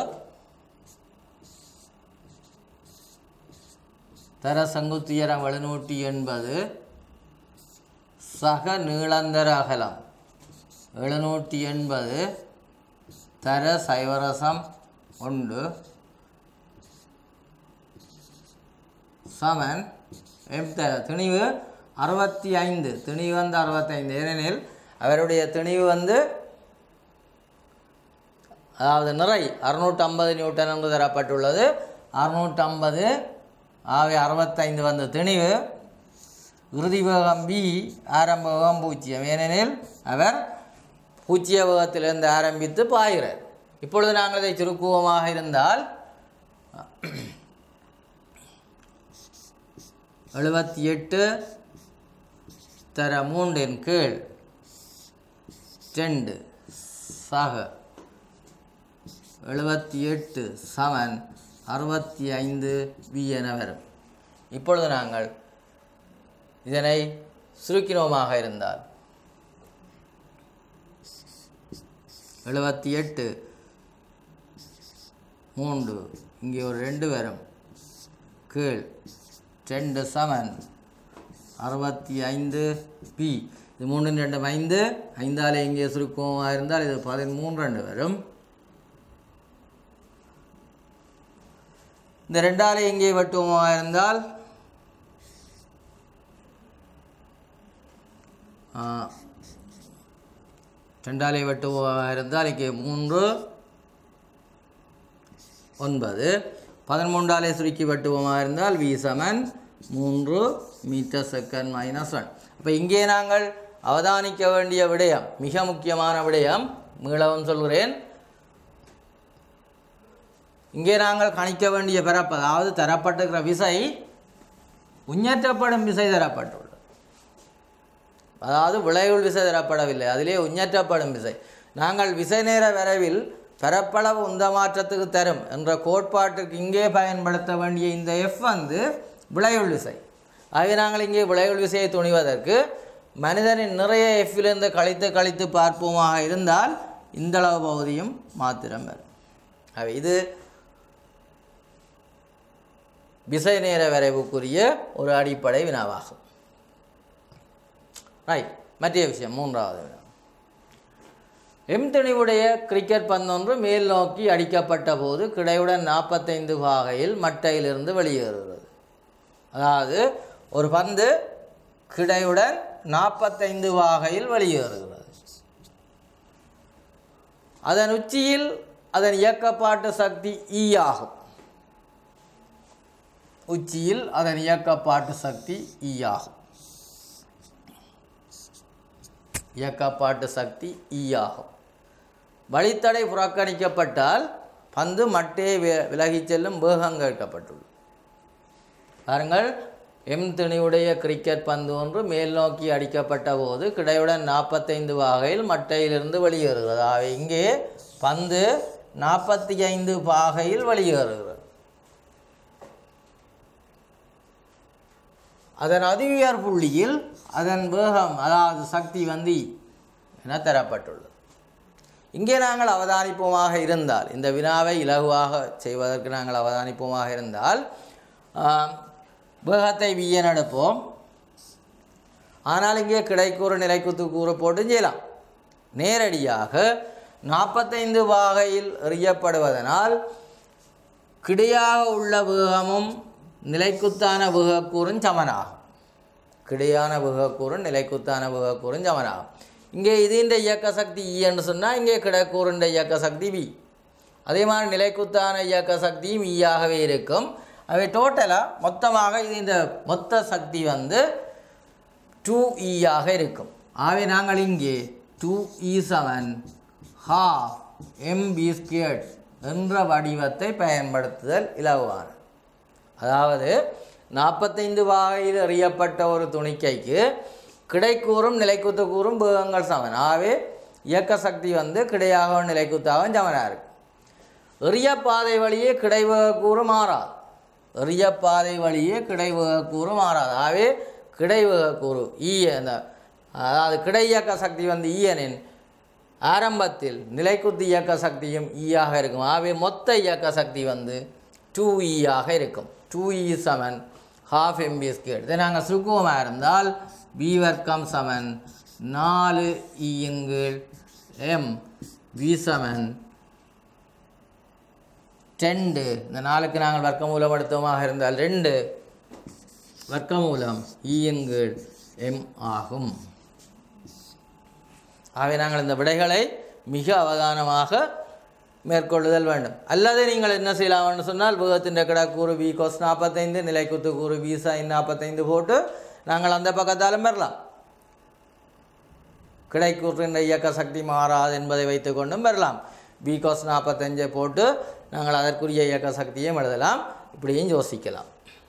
தர சங்குத்தியரம் எழுநூற்றி எண்பது சக நீளந்தர அகலம் எழுநூற்றி எண்பது தர சைவரசம் ஒன்று சமன் எம் தர திணிவு அறுபத்தி ஐந்து திணிவு வந்து அறுபத்தைந்து ஏனெனில் அவருடைய திணிவு வந்து அதாவது நிறை அறுநூற்றம்பது நியூட்டன் என்று தரப்பட்டுள்ளது அறுநூற்றம்பது ஆகவே அறுபத்தைந்து வந்த திணிவு இறுதி வேகம் பி ஆரம்ப வேகம் பூஜ்ஜியம் ஏனெனில் அவர் பூஜ்ஜிய வேகத்திலிருந்து ஆரம்பித்து பாய்கிறார் இப்பொழுது நாங்கள் இதை சுருக்குவமாக இருந்தால் எழுபத்தி எட்டு தர மூன்றின் கீழ் ரெண்டு சக எழுபத்தி எட்டு சமன் அறுபத்தி ஐந்து வி என வரும் இப்பொழுது நாங்கள் இதனை சுருக்கினோமாக இருந்தால் எழுபத்தி எட்டு மூன்று இங்கே ஒரு ரெண்டு வரும் கீழ் ரெண்டு சமன் அறுபத்தி ஐந்து பி இது மூணு ரெண்டு ஐந்து ஐந்தாலே இங்கே சுருக்கமாக இருந்தால் இது பதிமூன்று ரெண்டு வரும் இந்த ரெண்டாலே இங்கே வெட்டுவமாக இருந்தால் ஆ, ரெண்டாலே வெட்டுவமாக இருந்தால் இங்கே மூன்று ஒன்பது பதிமூன்றாலே சுருக்கி வெட்டுவமாக இருந்தால் வி சமன் மூன்று மீட்டர் செகண்ட் மைனஸ் ஒன் அப்போ இங்கே நாங்கள் அவதானிக்க வேண்டிய விடயம் மிக முக்கியமான விடயம் மீளவும் சொல்கிறேன் இங்கே நாங்கள் கணிக்க வேண்டிய பிறப்பு அதாவது தரப்பட்டிருக்கிற விசை உஞ்சற்றப்படும் விசை தரப்பட்டுள்ளது அதாவது விளைவுள் விசை தரப்படவில்லை அதிலே உஞ்சற்றப்படும் விசை நாங்கள் விசை நேர வரைவில் பரப்பளவு உந்த மாற்றத்துக்கு தரும் என்ற கோட்பாட்டுக்கு இங்கே பயன்படுத்த வேண்டிய இந்த எஃப் வந்து விளைவுள் விசை ஆகவே நாங்கள் இங்கே விளைவுள் விசையை துணிவதற்கு மனிதனின் நிறைய எஃப்பிலிருந்து கழித்து கழித்து பார்ப்போமாக இருந்தால் இந்த அளவு பகுதியும் மாத்திரம் வரும் ஆகவே இது விசை நேர வரைவுக்குரிய ஒரு அடிப்படை வினாவாகும் ரைட் மற்ற விஷயம் மூன்றாவது வினா எம் திணிவுடைய கிரிக்கெட் பந்தொன்று மேல் நோக்கி அடிக்கப்பட்ட போது கிடையுடன் நாற்பத்தைந்து பாகையில் மட்டையிலிருந்து வெளியேறுகிறது அதாவது ஒரு பந்து கிடையுடன் நாற்பத்தைந்து வாகையில் வெளியேறுகிறது அதன் உச்சியில் அதன் இயக்கப்பாட்டு சக்தி ஈ ஆகும் உச்சியில் அதன் இயக்கப்பாட்டு சக்தி ஈ ஆகும் இயக்கப்பாட்டு சக்தி ஈ ஆகும் வழித்தடை புறக்கணிக்கப்பட்டால் பந்து மட்டே வி- விலகிச் செல்லும் வேகம் கேட்கப்பட்டுள்ளது பாருங்கள் எம் திணிவுடைய கிரிக்கெட் பந்து ஒன்று மேல் நோக்கி அடிக்கப்பட்ட போது கிடையுடன் நாற்பத்தைந்து வாகையில் மட்டையிலிருந்து வெளியேறுகிறது ஆக இங்கே பந்து நாற்பத்தி ஐந்து பாகையில் வெளியேறுகிறது அதன் அதிஉயர் புள்ளியில் அதன் வேகம் அதாவது சக்தி வந்து என தரப்பட்டுள்ளது இங்கே நாங்கள் அவதானிப்போமாக இருந்தால் இந்த வினாவை இலகுவாக செய்வதற்கு நாங்கள் அவதானிப்போமாக இருந்தால் ஆம், வேகத்தை வியன் எடுப்போம் ஆனால் இங்கே கிடைக்கூறு நிலைக்குத்து கூறு போட்டு செய்யலாம் நேரடியாக நாற்பத்தைந்து வாகையில் எறியப்படுவதனால் கிடையாக உள்ள வேகமும் நிலைக்குத்தான வேகக்கூறும் சமனாகும் கிடையான வேகக்கூறும் நிலைக்குத்தான வேகக்கூறும் சமனாகும் இங்கே இதுன்ற இயக்க சக்தி இ என்று சொன்னால் இங்கே கிடைக்கூறுன்ற இயக்க சக்தி வி அதே மாதிரி நிலைக்குத்தான இயக்க சக்தியும் ஈயாகவே இருக்கும் அவை டோட்டலாக மொத்தமாக இது இந்த மொத்த சக்தி வந்து டூ ஈயாக இருக்கும் ஆகவே நாங்கள் இங்கே டூ இ செவன் ஹாஃப் எம் பி ஸ்கேட் என்ற வடிவத்தை பயன்படுத்துதல் இலவான அதாவது நாற்பத்தைந்து வாகையில் எறியப்பட்ட ஒரு துணிக்கைக்கு கிடைக்கூறும் நிலைக்குத்து கூறும் வேகங்கள் சமன் ஆகவே இயக்க சக்தி வந்து கிடையாகவும் நிலைக்குத்தாகவும் சமனாக இருக்கு எறிய பாதை வழியே கிடைவேக கூறு மாறாது எறிய பாதை வழியே கிடைவேக கூறு மாறாது ஆகவே கிடைவேக கூறு ஈ அந்த அதாவது கிடை இயக்க சக்தி வந்து ஈயனின் ஆரம்பத்தில் நிலைக்குத்து இயக்க சக்தியும் ஈயாக இருக்கும் ஆகவே மொத்த இயக்க சக்தி வந்து டூ ஈயாக இருக்கும் டூ இ செவன் ஹாஃப் எம்பி ஸ்கேட் இதை நாங்கள் சுருக்கமாக இருந்தால் பி வர்க்கம் செவன் நாலு இயங்கள் எம் வி செவன் ரெண்டு இந்த நாளுக்கு நாங்கள் வர்க்கமூலம் எடுத்தோமாக இருந்தால் ரெண்டு வர்க்கமூலம் ஈயங்கள் எம் ஆகும் ஆகவே நாங்கள் இந்த விடைகளை மிக அவதானமாக மேற்கொள்ளுதல் வேண்டும் அல்லது நீங்கள் என்ன செய்யலாம்னு சொன்னால் வேகத்தின் கிடக்கூறு வி கொஸ் நாற்பத்தைந்து நிலைக்குத்து கூறு வி சைன் நாற்பத்தைந்து போட்டு நாங்கள் அந்த பக்கத்தாலும் பெறலாம் கிடைக்கூற்றின் இயக்க சக்தி மாறாது என்பதை வைத்துக்கொண்டும் பெறலாம் வி கொஸ் நாற்பத்தஞ்சை போட்டு நாங்கள் அதற்குரிய இயக்க சக்தியும் எழுதலாம் இப்படியும் யோசிக்கலாம்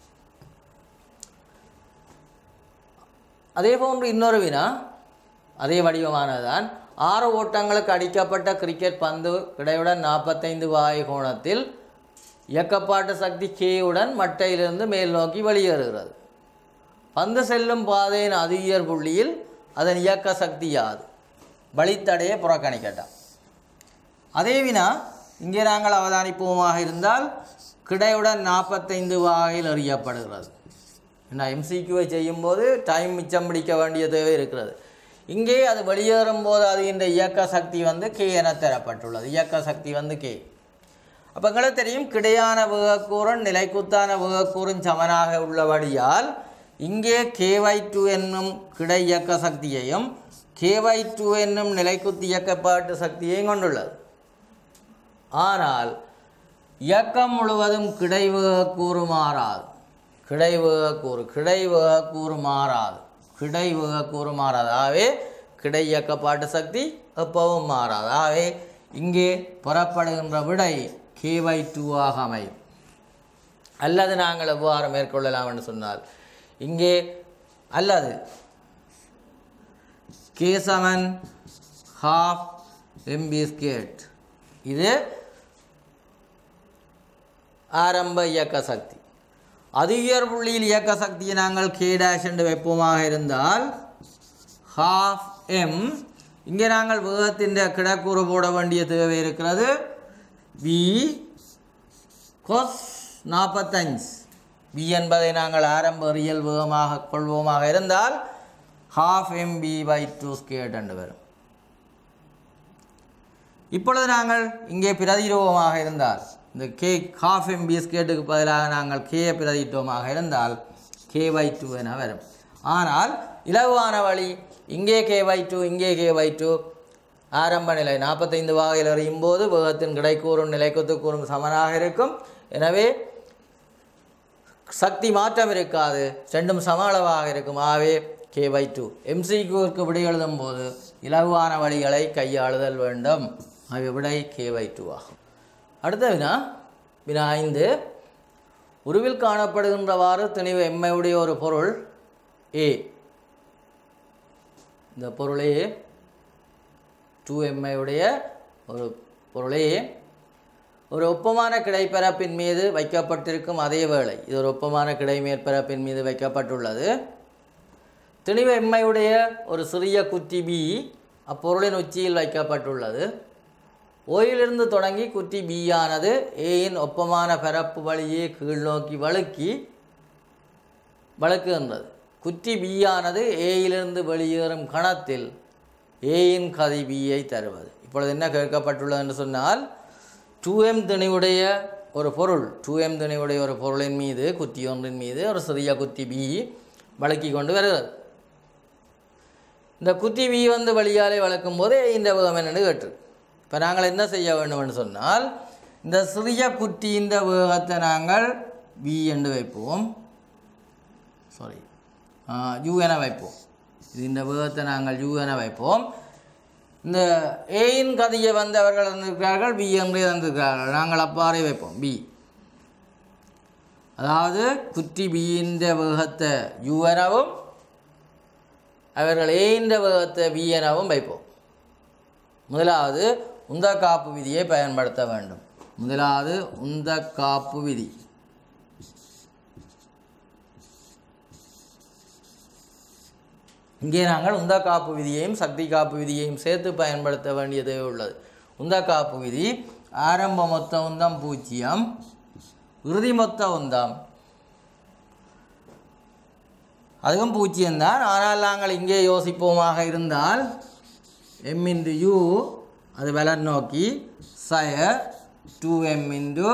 அதே போன்று இன்னொரு வினா அதே வடிவமானதுதான் ஆறு ஓட்டங்களுக்கு அடிக்கப்பட்ட கிரிக்கெட் பந்து கிடையுடன் நாற்பத்தைந்து வாய் கோணத்தில் இயக்கப்பாட்டு சக்தி கேயுடன் மட்டையிலிருந்து மேல் நோக்கி வெளியேறுகிறது பந்து செல்லும் பாதையின் அதிகர் புள்ளியில் அதன் இயக்க சக்தி யாது வழித்தடையை புறக்கணிக்கட்டாம் அதே வினா இங்கே நாங்கள் அவதானிப்போமாக இருந்தால் கிடையுடன் நாற்பத்தைந்து வாகையில் அறியப்படுகிறது என்ன எம்சிக்யூவை செய்யும்போது டைம் மிச்சம் பிடிக்க வேண்டிய தேவை இருக்கிறது இங்கே அது வெளியேறும் போது அது இந்த இயக்க சக்தி வந்து கே என தரப்பட்டுள்ளது இயக்க சக்தி வந்து கே அப்போ எங்களுக்கு தெரியும் கிடையான வேகக்கூறும் நிலைக்குத்தான வேகக்கூறும் சமனாக உள்ளபடியால் இங்கே கேவை டூ என்னும் கிடை இயக்க சக்தியையும் கேவை டூ என்னும் நிலைக்குத்து இயக்கப்பாட்டு சக்தியையும் கொண்டுள்ளது ஆனால் இயக்கம் முழுவதும் கிடைவேக கூறு மாறாது கிடைவேக கூறு கிடைவேக கூறு மாறாது கிடை வேகக்கூறு மாறாது ஆகவே கிடை இயக்கப்பாட்டு சக்தி எப்பவும் மாறாது ஆகவே இங்கே புறப்படுகின்ற விடை கேவை டூவாக அமையும் அல்லது நாங்கள் எவ்வாறு மேற்கொள்ளலாம் என்று சொன்னால் இங்கே அல்லது கே சமன் ஹாஃப் எம்பி ஸ்கேட் இது ஆரம்ப இயக்க சக்தி அதிகர் புள்ளியில் இயக்க சக்தியை நாங்கள் கே டேஷ் என்று வைப்போமாக இருந்தால் ஹாஃப் எம் இங்கே நாங்கள் வேகத்தின் கிடக்கூறு போட வேண்டிய தேவை இருக்கிறது வி கொஸ் நாற்பத்தஞ்சு வி என்பதை நாங்கள் ஆரம்ப ரியல் வேகமாக கொள்வோமாக இருந்தால் half M V by two square என்று வரும் இப்பொழுது நாங்கள் இங்கே பிரதிரூபமாக இருந்தால் இந்த கே ஹாஃப் எம் பி ஸ்கேட்டுக்கு பதிலாக நாங்கள் கே பிரதிட்டோமாக இருந்தால் கே பை டூ என வரும் ஆனால் இலகுவான வழி இங்கே கே பை டூ இங்கே கே பை டூ ஆரம்ப நிலை நாற்பத்தைந்து வாகையில் எறியும் போது வேகத்தின் கிடைக்கூறும் நிலைக்குத்துக்கூறும் சமனாக இருக்கும் எனவே சக்தி மாற்றம் இருக்காது ரெண்டும் சம அளவாக இருக்கும் ஆகவே கே பை டூ எம்சிக்யூருக்கு விடை எழுதும் போது இலகுவான வழிகளை கையாளுதல் வேண்டும் ஆகிய விடை கே பை டூ ஆகும் அடுத்த வினா வினா ஐந்து உருவில் காணப்படுகின்றவாறு திணிவு எம்மையுடைய ஒரு பொருள் ஏ இந்த பொருளே டூ எம்ஐயுடைய ஒரு பொருளே ஒரு ஒப்பமான கிடைப்பரப்பின் மீது வைக்கப்பட்டிருக்கும் அதே வேளை இது ஒரு ஒப்பமான கிடை மேற்பரப்பின் மீது வைக்கப்பட்டுள்ளது திணிவு எம்மையுடைய ஒரு சிறிய குட்டி பி அப்பொருளின் உச்சியில் வைக்கப்பட்டுள்ளது ஓயிலிருந்து தொடங்கி குட்டி பி ஆனது ஏயின் ஒப்பமான பரப்பு வழியே கீழ் நோக்கி வழுக்கி வழுக்குகின்றது குட்டி பி ஆனது ஏயிலிருந்து வெளியேறும் கணத்தில் ஏயின் கதி பியை தருவது இப்பொழுது என்ன கேட்கப்பட்டுள்ளது என்று சொன்னால் டூ எம் திணிவுடைய ஒரு பொருள் டூ எம் திணிவுடைய ஒரு பொருளின் மீது குத்தி ஒன்றின் மீது ஒரு சிறிய குத்தி பி வழுக்கி கொண்டு வருகிறது இந்த குத்தி பி வந்து வழியாலே வளர்க்கும் போது இந்த வேகம் என்னன்னு கேட்டு இப்போ நாங்கள் என்ன செய்ய வேண்டும்னு சொன்னால் இந்த சிறிய குட்டி இந்த வேகத்தை நாங்கள் வி என்று வைப்போம் சாரி யூ என வைப்போம் இது இந்த வேகத்தை நாங்கள் யூ என வைப்போம் இந்த ஏயின் கதையை வந்து அவர்கள் தந்திருக்கிறார்கள் பி என்றே தந்திருக்கிறார்கள் நாங்கள் அப்பாறை வைப்போம் பி அதாவது குட்டி பியின் வேகத்தை யூ எனவும் அவர்கள் ஏயின் வேகத்தை பி எனவும் வைப்போம் முதலாவது உந்த காப்பு விதியை பயன்படுத்த வேண்டும் முதலாவது உந்த காப்பு விதி இங்கே நாங்கள் உந்த காப்பு விதியையும் சக்தி காப்பு விதியையும் சேர்த்து பயன்படுத்த வேண்டியது உள்ளது உந்த காப்பு விதி ஆரம்ப மொத்த உந்தம் பூஜ்ஜியம் இறுதி மொத்த உந்தம் அதுவும் பூஜ்ஜியம்தான் ஆனால் நாங்கள் இங்கே யோசிப்போமாக இருந்தால் எம் இன்டு யூ அது வலர் நோக்கி சய டூ எம் இன்டு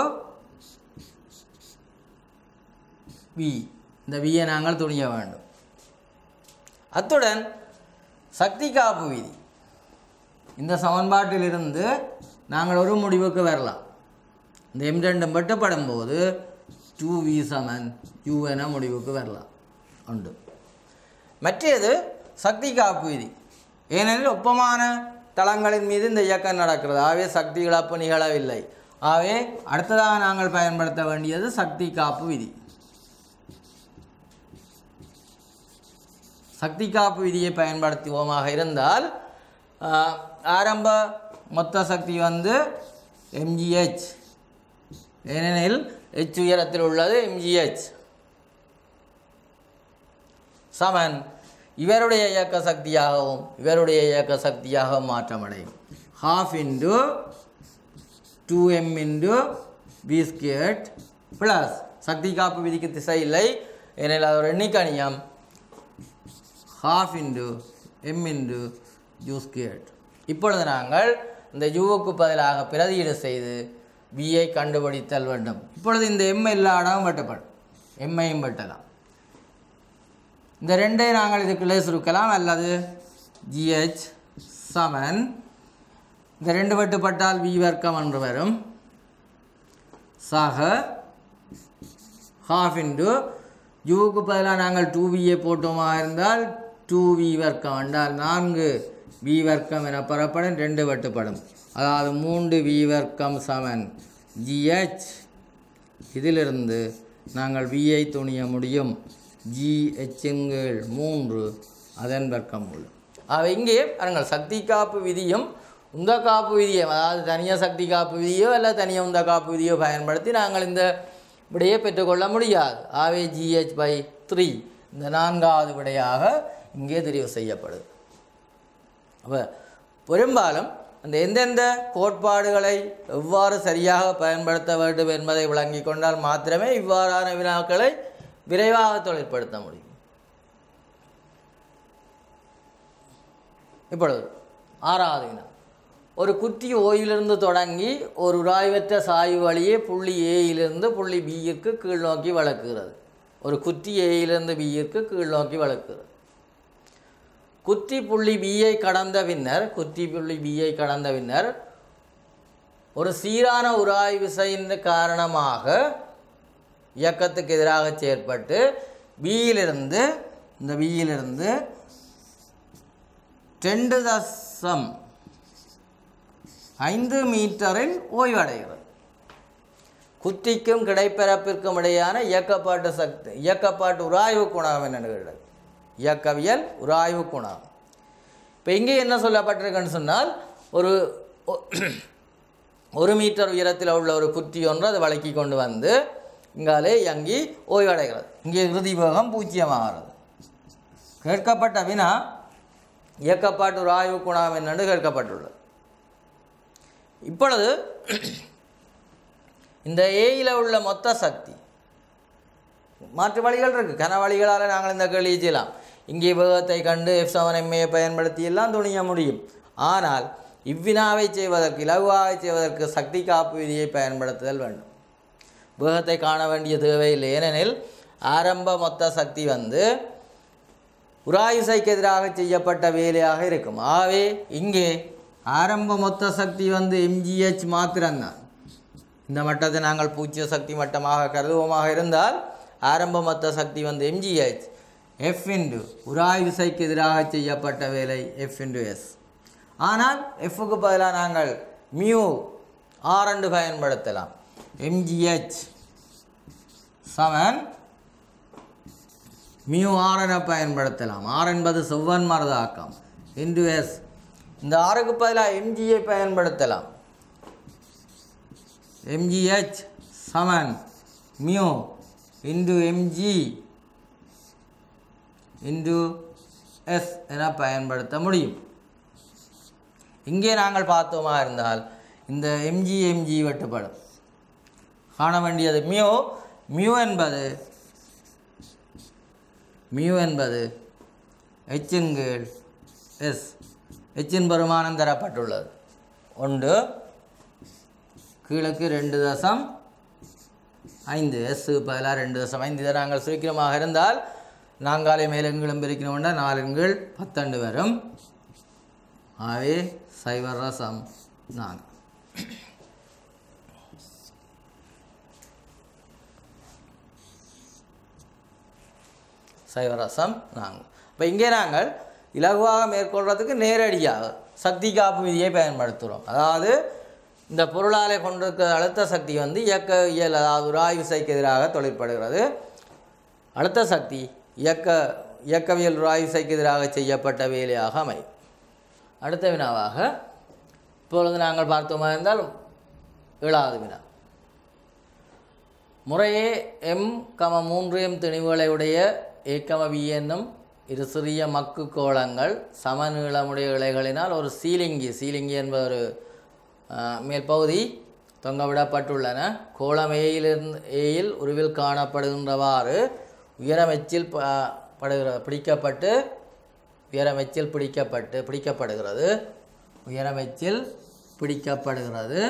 வி இந்த வியை நாங்கள் துணிய வேண்டும் அத்துடன் சக்தி காப்பு விதி இந்த சமன்பாட்டிலிருந்து நாங்கள் ஒரு முடிவுக்கு வரலாம் இந்த எம் ரெண்டும் வெட்டப்படும் போது டூ வி சமன் யூ என முடிவுக்கு வரலாம் உண்டு மற்றது சக்தி காப்பு விதி ஏனெனில் ஒப்பமான தளங்களின் மீது இந்த இயக்கம் நடக்கிறது ஆகவே சக்தி இழப்பு நிகழவில்லை ஆகவே அடுத்ததாக நாங்கள் பயன்படுத்த வேண்டியது சக்தி காப்பு விதி சக்தி காப்பு விதியை பயன்படுத்துவோமாக இருந்தால் ஆஹ், ஆரம்ப மொத்த சக்தி வந்து எம்ஜிஹெச் ஏனெனில் எச் உயரத்தில் உள்ளது எம்ஜிஹெச் சமன் இவருடைய இயக்க சக்தியாகவும் இவருடைய இயக்க சக்தியாகவும் மாற்றமடையும் half into two M into V square plus சக்தி காப்பு விதிக்கு திசை இல்லை ஏனெனில் அது ஒரு எண்ணிக்கணியம் half into M into U square இப்பொழுது நாங்கள் இந்த யூவுக்கு பதிலாக பிரதியீடு செய்து வியை கண்டுபிடித்தல் வேண்டும் இப்பொழுது இந்த எம் எல்லா இடமும் வெட்டப்படும் எம்மையும் வெட்டலாம் இந்த ரெண்டை நாங்கள் இதுக்குள்ளே சுருக்கலாம் அல்லது ஜிஹெச் சமன் இந்த ரெண்டு வெட்டுப்பட்டால் வி வர்க்கம் என்று வரும் சக ஹாஃப் இன்டு யூவுக்கு பதிலாக நாங்கள் டூ வியை போட்டோமா இருந்தால் டூ வி வர்க்கம் என்றால் நான்கு வி வர்க்கம் என பெறப்படும் ரெண்டு வெட்டுப்படும் அதாவது மூன்று வி வர்க்கம் சமன் ஜிஹெச் இதிலிருந்து நாங்கள் வியை துணிய முடியும் ஜிஹெச்ங்கள் மூன்று அதன் வர்க்கமூலம் அவை இங்கே பாருங்கள் சக்தி காப்பு விதியும் உந்த காப்பு விதியை அதாவது தனியாக சக்தி காப்பு விதியோ அல்ல தனியாக உந்த காப்பு விதியோ பயன்படுத்தி நாங்கள் இந்த விடையை பெற்றுக்கொள்ள முடியாது ஆவே ஜிஹெச் பை த்ரீ இந்த நான்காவது விடையாக இங்கே தெரிவு செய்யப்படுது அப்போ பெரும்பாலும் அந்த எந்தெந்த கோட்பாடுகளை எவ்வாறு சரியாக பயன்படுத்த வேண்டும் என்பதை விளங்கிக் கொண்டால் மாத்திரமே இவ்வாறான வினாக்களை விரைவாக தொழிற்படுத்த முடியும் இப்பொழுது ஆறாவது வினா ஒரு குட்டி ஓயிலிருந்து தொடங்கி ஒரு உராய்வற்ற சாய்வு வழியே புள்ளி ஏயிலிருந்து புள்ளி பியிற்கு கீழ் நோக்கி வளர்க்குகிறது ஒரு குட்டி ஏயிலிருந்து பியிற்கு கீழ் நோக்கி வளர்க்குகிறது குத்தி புள்ளி பியை கடந்த பின்னர் குத்தி புள்ளி பியை கடந்த பின்னர் ஒரு சீரான உராய் விசையின் காரணமாக இயக்கத்துக்கு எதிராக செயற்பட்டு பியிலிருந்து இந்த பியிலிருந்து ரெண்டு தசம் ஐந்து மீட்டரில் ஓய்வடைகிறது குத்திக்கும் கிடைப்பிறப்பிற்கும் இடையான இயக்கப்பாட்டு சக்தி இயக்கப்பாட்டு உராய்வு குணம் என்னன்னு இயக்கவியல் உராய்வு குணம் இப்போ இங்கே என்ன சொல்லப்பட்டிருக்குன்னு சொன்னால் ஒரு ஒ- ஒரு மீட்டர் உயரத்தில் உள்ள ஒரு குட்டி ஒன்று அதை வழக்கி கொண்டு வந்து இங்காலே இயங்கி ஓய்வடைகிறது இங்கே இறுதி வேகம் பூஜ்ஜியமாகிறது கேட்கப்பட்ட வினா இயக்கப்பாட்டு உராய்வு குணம் என்னென்று கேட்கப்பட்டுள்ளது இப்பொழுது இந்த ஏயில் உள்ள மொத்த சக்தி மாற்று வழிகள் இருக்குது கன வழிகளால் நாங்கள் இந்த கேள்வி செய்யலாம் இங்கே வேகத்தை கண்டு எஃப் செவன் எம்ஏ பயன்படுத்தி எல்லாம் துணிய முடியும் ஆனால் இவ்வினாவை செய்வதற்கு இலகுவாக செய்வதற்கு சக்தி காப்பு விதியை பயன்படுத்துதல் வேண்டும் வேகத்தை காண வேண்டிய தேவையில்லை ஏனெனில் ஆரம்ப மொத்த சக்தி வந்து உராயுசைக்கு எதிராக செய்யப்பட்ட வேலையாக இருக்கும் ஆகவே இங்கே ஆரம்ப மொத்த சக்தி வந்து எம்ஜிஹெச் மாத்திரம்தான் இந்த மட்டத்தை நாங்கள் பூஜ்ய சக்தி மட்டமாக கருதுவோமாக இருந்தால் ஆரம்ப மொத்த சக்தி வந்து எம்ஜிஹெச் எஃப் இன்டு உராய் விசைக்கு எதிராக செய்யப்பட்ட வேலை எஃப் இன்டு எஸ் ஆனால் எஃப்க்கு பதிலாக நாங்கள் மியூ ஆர் என்று பயன்படுத்தலாம் எம்ஜிஹெச் சமன் மியூ ஆர் என பயன்படுத்தலாம் ஆர் என்பது செவ்வன் மரதாக்கம் இன்டு எஸ் இந்த ஆறுக்கு பதிலாக எம்ஜியை பயன்படுத்தலாம் எம்ஜிஹெச் சமன் mu into M G into S என பயன்படுத்த முடியும் இங்கே நாங்கள் பார்த்தோமா இருந்தால் இந்த எம்ஜி எம்ஜி வெட்டுப்படும் காண வேண்டியது மியூ மியூ என்பது மியூ என்பது எச்சின் கீழ் எஸ் எச்சின் பெருமானம் தரப்பட்டுள்ளது ஒன்று கீழுக்கு ரெண்டு தசம் ஐந்து எஸ்ஸு பதிலாக ரெண்டு தசம் ஐந்து இதை நாங்கள் சுருக்கிரமாக இருந்தால் நாங்காலை மேலெங்கிலும் பிரிக்கணும்னா நாலுங்கள் பத்தண்டு வரும் ஆகவே சைவர் ரசம் நான்கு சைவரசம் நாங்கள் இப்போ இங்கே நாங்கள் இலகுவாக மேற்கொள்கிறதுக்கு நேரடியாக சக்தி காப்பு விதியை பயன்படுத்துகிறோம் அதாவது இந்த பொருளாலை கொண்டிருக்கிற அழுத்த சக்தி வந்து இயக்க இயல் அதாவது உராய்வு விசைக்கு எதிராக தொழிற்படுகிறது அழுத்த சக்தி இயக்க இயக்கவியல் உராய்வு விசைக்கு எதிராக செய்யப்பட்ட வேலையாக அமையும் அடுத்த வினாவாக இப்பொழுது நாங்கள் பார்த்தோமா இருந்தால் ஏழாவது வினா முறையே எம் கம மூன்று எம் திணிவுகளை உடைய ஏக்கம வி என்னும் இரு சிறிய மக்கு கோளங்கள் சமநீளமுடைய இலைகளினால் ஒரு சீலிங்கி சீலிங்கி என்பது ஒரு அஹ், மேல்பகுதி தொங்கவிடப்பட்டுள்ளன கோளம் ஏயிலிருந்து ஏயில் உருவில் காணப்படுகின்றவாறு உயரம் எச்சில் ப படுகிற பிடிக்கப்பட்டு உயரம் எச்சில் பிடிக்கப்பட்டு பிடிக்கப்படுகிறது உயரம் எச்சில் பிடிக்கப்படுகிறது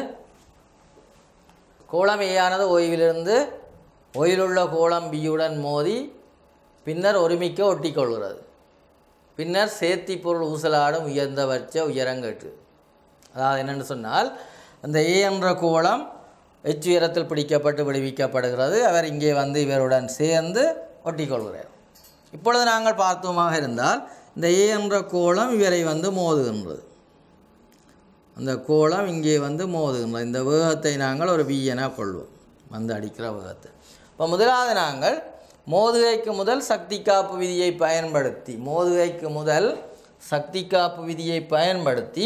கோளம் ஏயானது ஓய்விலிருந்து ஓய்விலுள்ள கோளம் பியுடன் மோதி பின்னர் ஒருமிக்க ஒட்டிக்கொள்கிறது பின்னர் சேர்த்தி பொருள் ஊசலாடும் உயர்ந்தபட்ச உயரங்கட்டு அதாவது என்னென்னு சொன்னால் அந்த ஏ என்ற கோளம் எச் உயரத்தில் பிடிக்கப்பட்டு விடுவிக்கப்படுகிறது அவர் இங்கே வந்து இவருடன் சேர்ந்து ஒட்டிக்கொள்கிறார் இப்பொழுது நாங்கள் பார்த்தோமாக இருந்தால் இந்த ஏ என்ற கோளம் இவரை வந்து மோதுகின்றது அந்த கோளம் இங்கே வந்து மோதுகின்றது இந்த வேகத்தை நாங்கள் ஒரு வி என கொள்வோம் வந்து அடிக்கிற வேகத்தை இப்போ முதலாவது நாங்கள் மோதுகைக்கு முதல் சக்தி காப்பு விதியை பயன்படுத்தி மோதுகைக்கு முதல் சக்தி காப்பு விதியை பயன்படுத்தி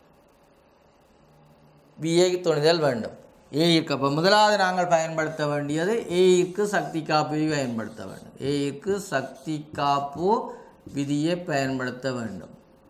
வியை துணிதல் வேண்டும் ஏயிற்கு அப்போ முதலாவது நாங்கள் பயன்படுத்த வேண்டியது ஏயிற்கு சக்தி காப்பு விதி பயன்படுத்த வேண்டும் ஏயிற்கு சக்தி காப்பு விதியை பயன்படுத்த வேண்டும்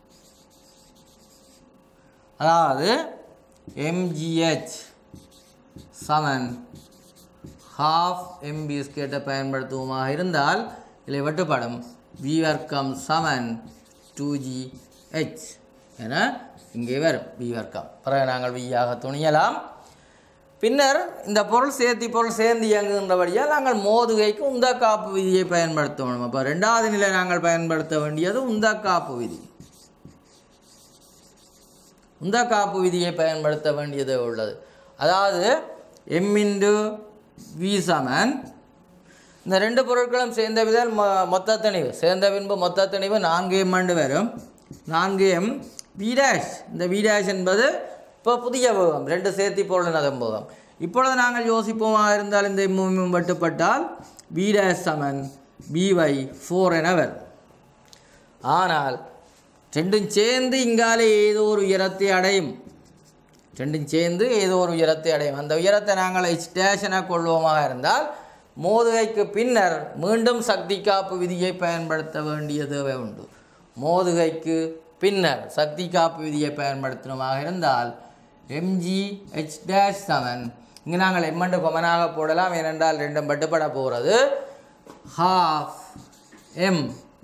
அதாவது எம்ஜிஹெச் சமன் ஹாஃப் எம்பி ஸ்கேட்டை பயன்படுத்துவோமாக இருந்தால் இதில் வெட்டுப்படும் வி வர்க்கம் சமன் டூ ஜி ஹெச் என இங்கே வரும் வி வர்க்கம் பிறகு நாங்கள் வியாக துணியலாம் பின்னர் இந்த பொருள் சேர்த்தி பொருள் சேர்ந்து இயங்குகின்றபடியால் நாங்கள் மோதுகைக்கு உந்த காப்பு விதியை பயன்படுத்த வேண்டும் அப்போ ரெண்டாவது நிலை நாங்கள் பயன்படுத்த வேண்டியது உந்த காப்பு விதி உந்த காப்பு விதியை பயன்படுத்த வேண்டியது உள்ளது அதாவது எம் இன்டு வி சமன் இந்த ரெண்டு பொருட்களும் சேர்ந்த விதல் மொ மொத்த திணிவு சேர்ந்த பின்பு மொத்த திணிவு நான்கு எம் ஆண்டு வரும் நான்கு எம் வி டேஷ் இந்த வி டேஷ் என்பது இப்போ புதிய போகம் ரெண்டு சேர்த்தி பொருள் அதன் போகம் இப்பொழுது நாங்கள் யோசிப்போமாக இருந்தால் இந்த எம்மும் வெட்டுப்பட்டால் வி டேஷ் சமன் பிவை ஃபோர் என வரும் ஆனால் ரெண்டும் சேர்ந்து இங்காலே ஏதோ ஒரு உயரத்தை அடையும் ரெண்டும் சேர்ந்து ஏதோ ஒரு உயரத்தை அடையும் அந்த உயரத்தை நாங்கள் ஸ்டேஷனை கொள்வோமாக இருந்தால் மோதுகைக்கு பின்னர் மீண்டும் சக்தி காப்பு விதியை பயன்படுத்த வேண்டிய தேவை உண்டு மோதுகைக்கு பின்னர் சக்தி காப்பு விதியை பயன்படுத்தணுமாக இருந்தால் எம்ஜி ஹெச் டேஷ் செவன் இங்கே நாங்கள் எம்மண்டு கொமனாக போடலாம் ஏனென்றால் ரெண்டும் பட்டுப்பட போகிறது ஹாஃப் எம்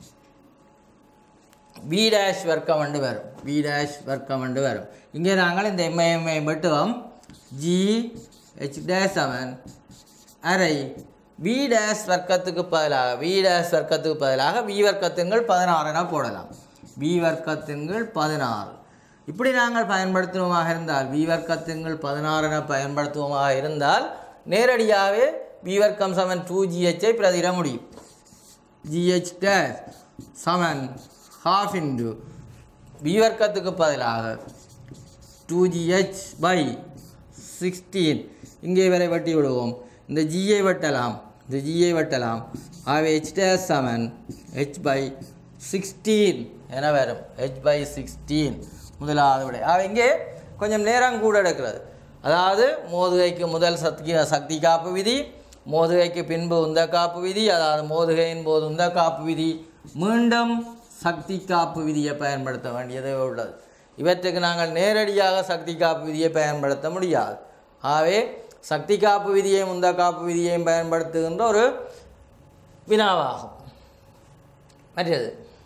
வி டேஷ் வர்க்கம் வந்து வரும் வி டேஷ் வர்க்கம் வந்து வரும் இங்கே நாங்கள் இந்த எம்ஐஎம்ஐ மட்டும் ஜி ஹெச் டேஷ் செவன் அரை வி டேஷ் வர்க்கத்துக்கு பதிலாக வி டேஷ் வர்க்கத்துக்கு பதிலாக வி வர்க்கத்தின்கள் பதினாறுனா போடலாம் வி வர்க்கத்தின்கள் பதினாறு இப்படி நாங்கள் பயன்படுத்துவோமாக இருந்தால் வி வர்க்கத்தின்கள் பதினாறுன பயன்படுத்துவோமாக இருந்தால் நேரடியாகவே வி வர்க்கம் சமன் டூ ஜிஹெச்சை பிரதிட முடியும் ஜிஹெச் டேஷ் சமன் ஹாஃப் இன்டு வி வர்க்கத்துக்கு பதிலாக டூ ஜிஹெச் பை சிக்ஸ்டீன் இங்கே வரை வெட்டி விடுவோம் இந்த ஜியை வெட்டலாம் இந்த ஜியை வெட்டலாம் ஆகவே ஹெச் டேஸ் செவன் ஹெச் பை சிக்ஸ்டீன் என வரும் ஹெச் பை சிக்ஸ்டீன் முதலாவது விடை ஆக இங்கே கொஞ்சம் நேரம் கூட எடுக்கிறது அதாவது மோதுகைக்கு முதல் சக்தி சக்தி காப்பு விதி மோதுகைக்கு பின்பு உந்த காப்பு விதி அதாவது மோதுகையின் போது உந்த காப்பு விதி மீண்டும் சக்தி காப்பு விதியை பயன்படுத்த வேண்டியது உள்ளது இவற்றுக்கு நாங்கள் நேரடியாக சக்தி காப்பு விதியை பயன்படுத்த முடியாது ஆகவே சக்தி காப்பு விதியையும் உந்த காப்பு விதியையும் பயன்படுத்துகின்ற ஒரு வினாவாகும் மற்றது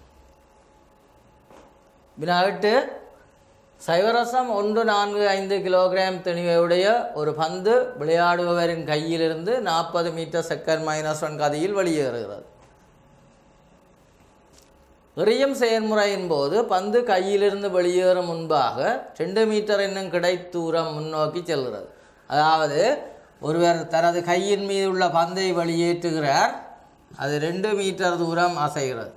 வினாவிட்டு சைவரசம் ஒன்று நான்கு ஐந்து கிலோகிராம் திணிவையுடைய ஒரு பந்து விளையாடுபவரின் கையிலிருந்து நாற்பது மீட்டர் செகண்ட் மைனஸ் ஒன் கதியில் வெளியேறுகிறது எறியும் செயல்முறையின் போது பந்து கையிலிருந்து வெளியேறும் முன்பாக ரெண்டு மீட்டர் என்னும் கிடைத்தூரம் முன்னோக்கி செல்கிறது அதாவது ஒருவர் தனது கையின் மீது உள்ள பந்தை வெளியேற்றுகிறார் அது ரெண்டு மீட்டர் தூரம் அசைகிறது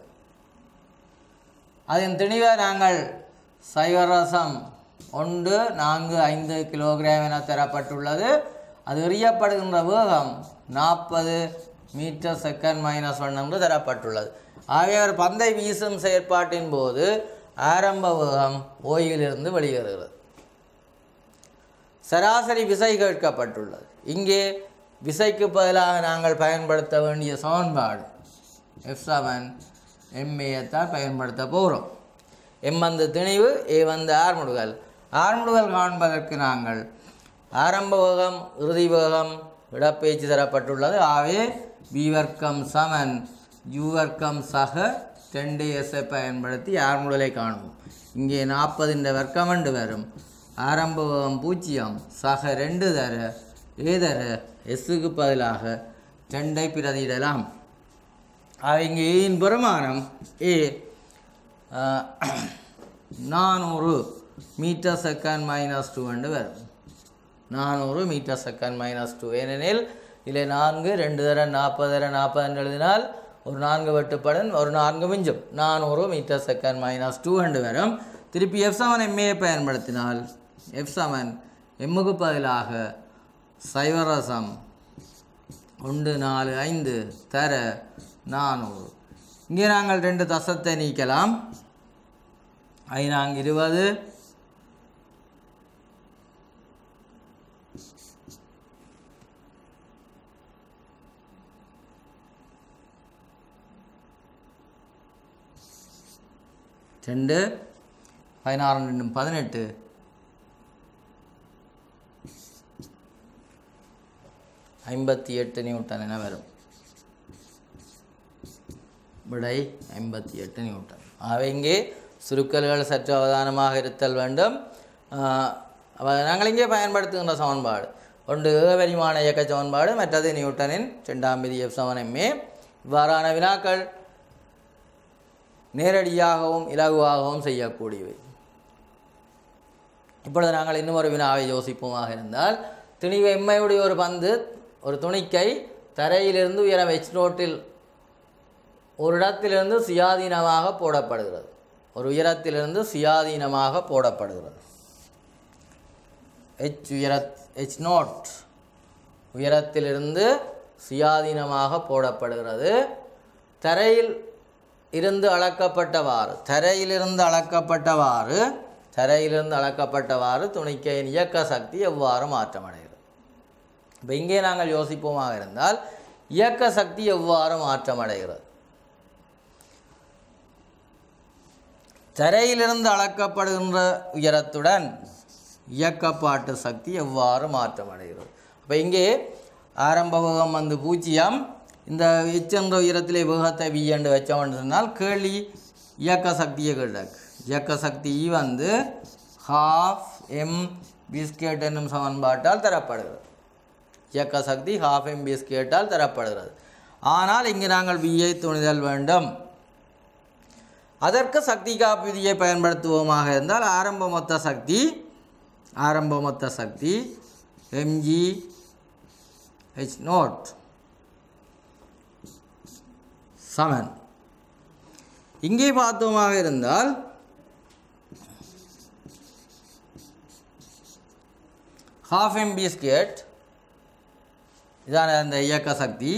அதன் திணிவை நாங்கள் சைவரசம் ஒன்று நான்கு ஐந்து கிலோகிராம் என தரப்பட்டுள்ளது அது எறியப்படுகின்ற வேகம் நாற்பது மீட்டர் செகண்ட் மைனஸ் ஒன் என்று தரப்பட்டுள்ளது ஆகவே அவர் பந்தை வீசும் செயற்பாட்டின் போது ஆரம்ப வேகம் ஓய்விலிருந்து வெளியேறுகிறது சராசரி விசை கேட்கப்பட்டுள்ளது இங்கே விசைக்கு பதிலாக நாங்கள் பயன்படுத்த வேண்டிய சமன்பாடு எஃப் செவன் எம்ஏத்தான் பயன்படுத்த போகிறோம் எம் வந்து திணிவு ஏ வந்து ஆர்முடுகள் ஆர்முடுகள் காண்பதற்கு நாங்கள் ஆரம்ப வேகம் இறுதி வேகம் இடப்பெயர்ச்சி தரப்பட்டுள்ளது ஆகவே வி வர்க்கம் சமன் யூ வர்க்கம் சக ரெண்டு எஸ்ஸை பயன்படுத்தி ஆர்முடலை காணுவோம் இங்கே நாற்பதின் வர்க்கம் ரெண்டு வரும் ஆரம்ப வேகம் பூஜ்ஜியம் சக ரெண்டு தர ஏ தர எஸ்ஸுக்கு பதிலாக ரெண்டை பிரதியிடலாம் அவங்க ஏயின் பெருமானம் ஏ நானூறு மீட்டர் செகண்ட் மைனஸ் டூ என்று வரும் நானூறு மீட்டர் செகண்ட் மைனஸ் டூ ஏனெனில் இதில் நான்கு ரெண்டு தர நாற்பது தர நாற்பது எழுதினால் ஒரு நான்கு வெட்டுப்படன் ஒரு நான்கு மிஞ்சும் நானூறு metre second minus two hundred வரும் திருப்பி எஃப் செவன் எம்ஏ பயன்படுத்தினால் எஃப் செவன் எம்முக்கு பதிலாக சைவரசம் ஒன்று நாலு ஐந்து தர நானூறு இங்கே நாங்கள் ரெண்டு தசத்தை நீக்கலாம் ஐநாங்க இருபது ரெண்டு பதினாறு ரெண்டு பதினெட்டு ஐம்பத்தி எட்டு நியூட்டன் என வரும் விடை ஐம்பத்தி எட்டு நியூட்டன் ஆகவே இங்கே சுருக்கல்கள் சற்று அவதானமாக இருத்தல் வேண்டும் ஆஹ் அவ நாங்கள் இங்கே பயன்படுத்துகின்ற சமன்பாடு ஒன்று ஏகபரிமாண இயக்க சமன்பாடு மற்றது நியூட்டனின் ரெண்டாம் விதி எஃப் சமன் எம்ஏ இவ்வாறான வினாக்கள் நேரடியாகவும் இலகுவாகவும் செய்யக்கூடியவை இப்பொழுது நாங்கள் இன்னும் ஒரு வினாவை யோசிப்போமாக இருந்தால் துணிவு எம்மையுடைய ஒரு பந்து ஒரு துணிக்கை தரையிலிருந்து உயரம் எச் நோட்டில் ஒரு இடத்திலிருந்து சுயாதீனமாக போடப்படுகிறது ஒரு உயரத்திலிருந்து சுயாதீனமாக போடப்படுகிறது எச் உயர எச் நோட் உயரத்திலிருந்து சுயாதீனமாக போடப்படுகிறது தரையில் இருந்து அளக்கப்பட்டவாறு தரையிலிருந்து அளக்கப்பட்டவாறு தரையிலிருந்து அளக்கப்பட்டவாறு துணிக்கையின் இயக்க சக்தி எவ்வாறு மாற்றமடைகிறது இப்போ இங்கே நாங்கள் யோசிப்போமாக இருந்தால் இயக்க சக்தி எவ்வாறு மாற்றமடைகிறது தரையிலிருந்து அளக்கப்படுகின்ற உயரத்துடன் இயக்கப்பாட்டு சக்தி எவ்வாறு மாற்றமடைகிறது அப்போ இங்கே ஆரம்ப வேகம் வந்து பூஜ்ஜியம் இந்த எச் என்ற உயரத்திலே வேகத்தை வி என்று வச்சோம்னு சொன்னால் கேள்வி இயக்க சக்தியை கேட்டாக்கு இயக்க சக்தி E வந்து ஹாஃப் எம் பிஸ்கெட் என்னும் சமன்பாட்டால் தரப்படுகிறது இயக்க சக்தி ஹாஃப் எம் பிஸ்கெட்டால் தரப்படுகிறது ஆனால் இங்கு நாங்கள் வியை துணிதல் வேண்டும் அதற்கு சக்தி காப்பு விதியை பயன்படுத்துவோமாக இருந்தால் ஆரம்ப மொத்த சக்தி ஆரம்ப மொத்த சக்தி எம்ஜி ஹெச் நோட் சமன் இங்கே பார்த்தோமாக இருந்தால் ஹாஃப் எம்பி ஸ்கேட் இதான அந்த இயக்க சக்தி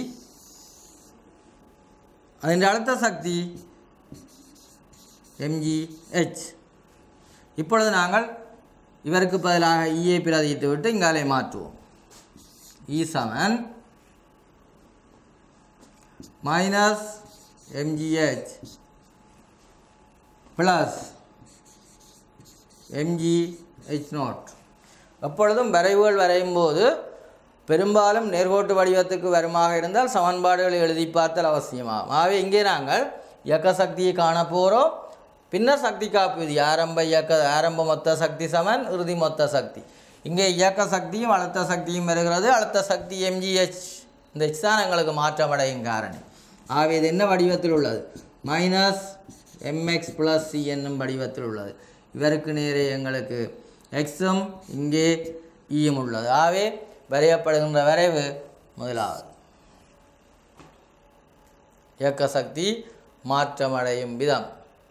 അതിൻ്റെ അടുത്ത சக்தி எம்ஜிஹெச் இப்பொழுது நாங்கள் இவருக்கு பதிலாக ஈயை பிரதியிட்டு விட்டு இங்காலே மாற்றுவோம் இ சமன் minus M G H plus M G H nought எப்பொழுதும் வரைவுகள் வரையும் போது பெரும்பாலும் நேர்கோட்டு வடிவத்துக்கு வருமாக இருந்தால் சமன்பாடுகளை எழுதி பார்த்தல் அவசியமாகும் ஆகவே இங்கே நாங்கள் இயக்க சக்தியை காண போகிறோம் பின்னர் சக்தி காப்பு விதி ஆரம்ப இயக்க ஆரம்ப மொத்த சக்தி சமன் இறுதி மொத்த சக்தி இங்கே இயக்க சக்தியும் அழுத்த சக்தியும் வருகிறது அழுத்த சக்தி எம்ஜிஹெச் இந்த H தான் எங்களுக்கு மாற்றமடையும் காரணி ஆகவே இது என்ன வடிவத்தில் உள்ளது மைனஸ் எம்எக்ஸ் ப்ளஸ் சி என்னும் வடிவத்தில் உள்ளது இவருக்கு நேரே எங்களுக்கு எக்ஸும் இங்கே ஈயும் உள்ளது ஆகவே வரையப்படுகின்ற வரைவு முதலாவது இயக்க சக்தி மாற்றமடையும் விதம்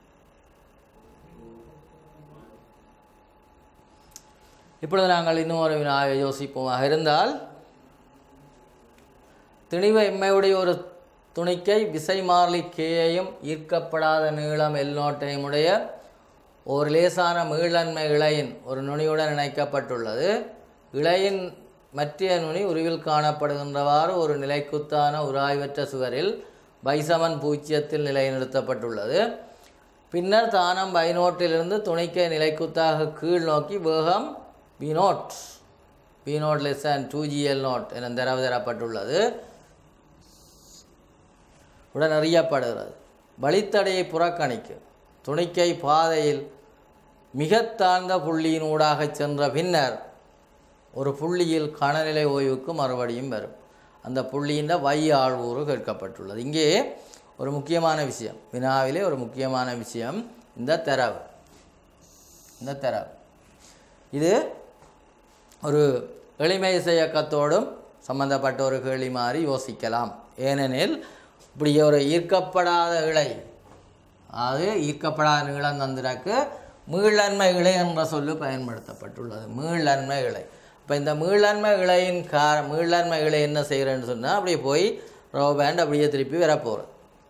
இப்பொழுது நாங்கள் இன்னும் ஒரு வினாவை யோசிப்போமாக இருந்தால் திணிவ எம்மையுடைய ஒரு துணிக்கை விசை மாறிலி கேயையும் ஈர்க்கப்படாத நீளம் எல்நோட்டையும் உடைய ஒரு லேசான மீளன்மை இழையின் ஒரு நுனியுடன் இணைக்கப்பட்டுள்ளது இழையின் மற்ற நுனி உருவில் காணப்படுகின்றவாறு ஒரு நிலைக்குத்தான உராய்வற்ற சுவரில் பைசமன் பூச்சியத்தில் நிலைநிறுத்தப்பட்டுள்ளது பின்னர் தானம் பைனோட்டிலிருந்து துணிக்கை நிலைக்குத்தாக கீழ் நோக்கி வேகம் V nought V nought less and two G L nought என தரவு தரப்பட்டுள்ளது உடன் அறியப்படுகிறது வழித்தடையை புறக்கணிக்கும் துணிக்கை பாதையில் மிக தாழ்ந்த புள்ளியின் ஊடாக சென்ற பின்னர் ஒரு புள்ளியில் கணநிலை ஓய்வுக்கு மறுபடியும் வரும் அந்த புள்ளியின் வை ஆழ்வூறு கேட்கப்பட்டுள்ளது இங்கே ஒரு முக்கியமான விஷயம் வினாவிலே ஒரு முக்கியமான விஷயம் இந்த தரவு இந்த தரவு இது ஒரு எளிமை இசையக்கத்தோடும் சம்பந்தப்பட்ட ஒரு கேள்வி மாதிரி யோசிக்கலாம் ஏனெனில் இப்படி ஒரு ஈர்க்கப்படாத இழை அது ஈர்க்கப்படாத நீளம் தந்திரக்கு மீளன்மை இழை என்ற சொல்லு பயன்படுத்தப்பட்டுள்ளது மீளன்மை இழை இப்போ இந்த மீளன்மை இழையின் கார மீளன்மை இழை என்ன செய்கிறேன்னு சொன்னால் அப்படியே போய் ரோ பேண்ட் அப்படியே திருப்பி வரப்போகிறது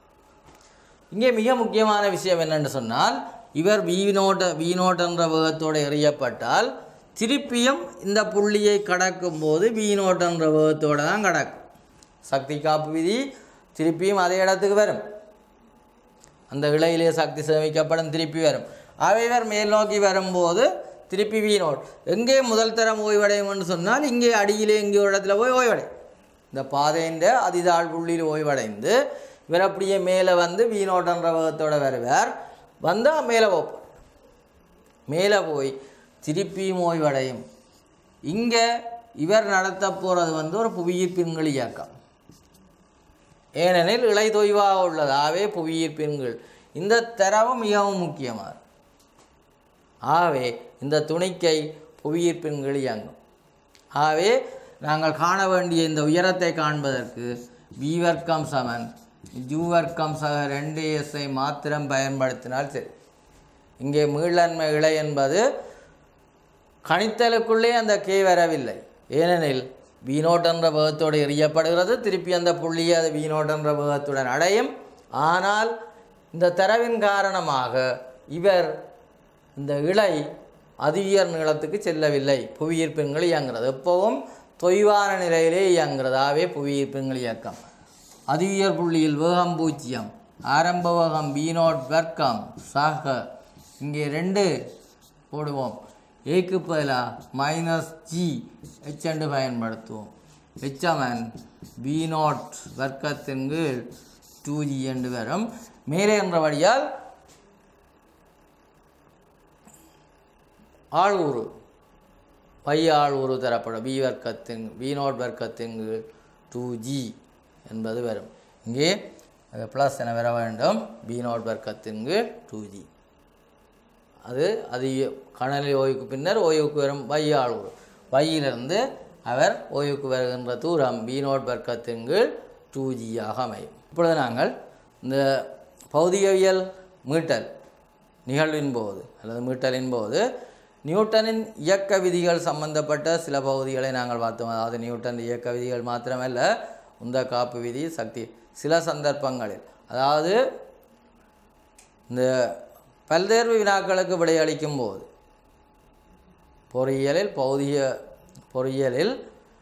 இங்கே மிக முக்கியமான விஷயம் என்னன்னு சொன்னால் இவர் வி நோட்ட வி நோட் என்ற வேகத்தோடு எறியப்பட்டால் திருப்பியும் இந்த புள்ளியை கடக்கும் போது வி நோட் என்ற வேகத்தோடு தான் கடக்கும் சக்தி காப்பு விதி திருப்பியும் அதே இடத்துக்கு வரும் அந்த இலையிலே சக்தி சேமிக்கப்படும் திருப்பி வரும் அவைவர் மேல் நோக்கி வரும்போது திருப்பி வி நோட் எங்கே முதல் தரம் ஓய்வடையும்னு சொன்னால் இங்கே அடியிலே இங்கே ஒரு இடத்துல போய் ஓய்வடையும் இந்த பாதையின் அதிதாழ் புள்ளியில் ஓய்வடைந்து இவர் அப்படியே மேலே வந்து வி நோட்டன்ற வேகத்தோட வருவார் வந்தால் மேலே போப்பார் மேலே போய் திருப்பியும் ஓய்வடையும் இங்கே இவர் நடத்த போகிறது வந்து ஒரு புவியீர்ப்பின்கள் இயக்கம் ஏனெனில் இலை தொய்வாக உள்ளதாகவே புவியீர்ப்பின்கள் இந்த தரவும் மிகவும் முக்கியமானது ஆகவே இந்த துணிக்கை புவியீர்ப்பின்கள் இயங்கும் ஆகவே நாங்கள் காண வேண்டிய இந்த உயரத்தை காண்பதற்கு வி வர்க்கம் சமன் ஜூ வர்க்கம் சக ரெண்டு எஸ்ஐ மாத்திரம் பயன்படுத்தினால் சரி இங்கே மீளன்மை இழை என்பது கணித்தலுக்குள்ளே அந்த கே வரவில்லை ஏனெனில் வீணோட் என்ற வேகத்தோடு எறியப்படுகிறது திருப்பி அந்த புள்ளியை அது வீணோட் என்ற வேகத்துடன் அடையும் ஆனால் இந்த தரவின் காரணமாக இவர் இந்த இழை அதியுயர் நீளத்துக்கு செல்லவில்லை புவியீர்ப்பின்கள் இயங்குறது எப்பவும் தொய்வான நிலையிலே இயங்குறது ஆகவே புவியீர்ப்பின்கள் இயக்கம் அதியுயர் புள்ளியில் வேகம் பூஜ்ஜியம் ஆரம்ப வேகம் வீணோட் வர்க்கம் சக இங்கே ரெண்டு போடுவோம் ஏக்கு பதிலாக மைனஸ் ஜி ஹெச்எண்டு பயன்படுத்துவோம் ஹெச்எம்என் வி நாட் வர்க்கத்தின் கீழ் டூ ஜி என்று வரும் மேலே என்றபடியால் ஆழ்வுரு பை ஆழ்வுரு தரப்படும் வி வர்க்கத்தின் வி நாட் வர்க்கத்தின் கீழ் டூ ஜி என்பது வரும் இங்கே ப்ளஸ் என வர வேண்டும் பி நாட் வர்க்கத்தின் கீழ் டூ ஜி அது அது கணலி ஓய்வுக்கு பின்னர் ஓய்வுக்கு வரும் வையாள் வையிலிருந்து அவர் ஓய்வுக்கு வருகின்ற தூரம் பி நோட் வர்க்கத்தின் கீழ் டூ ஜியாக அமையும் இப்பொழுது நாங்கள் இந்த பௌதிகவியல் மீட்டல் நிகழ்வின் போது அல்லது மீட்டலின் போது நியூட்டனின் இயக்க விதிகள் சம்பந்தப்பட்ட சில பகுதிகளை நாங்கள் பார்த்தோம் அதாவது நியூட்டன் இயக்க விதிகள் மாத்திரமல்ல உந்த காப்பு விதி சக்தி சில சந்தர்ப்பங்களில் அதாவது இந்த பல்தேர்வு வினாக்களுக்கு விடையளிக்கும் போது பொறியியலில் பௌதிக பொறியியலில்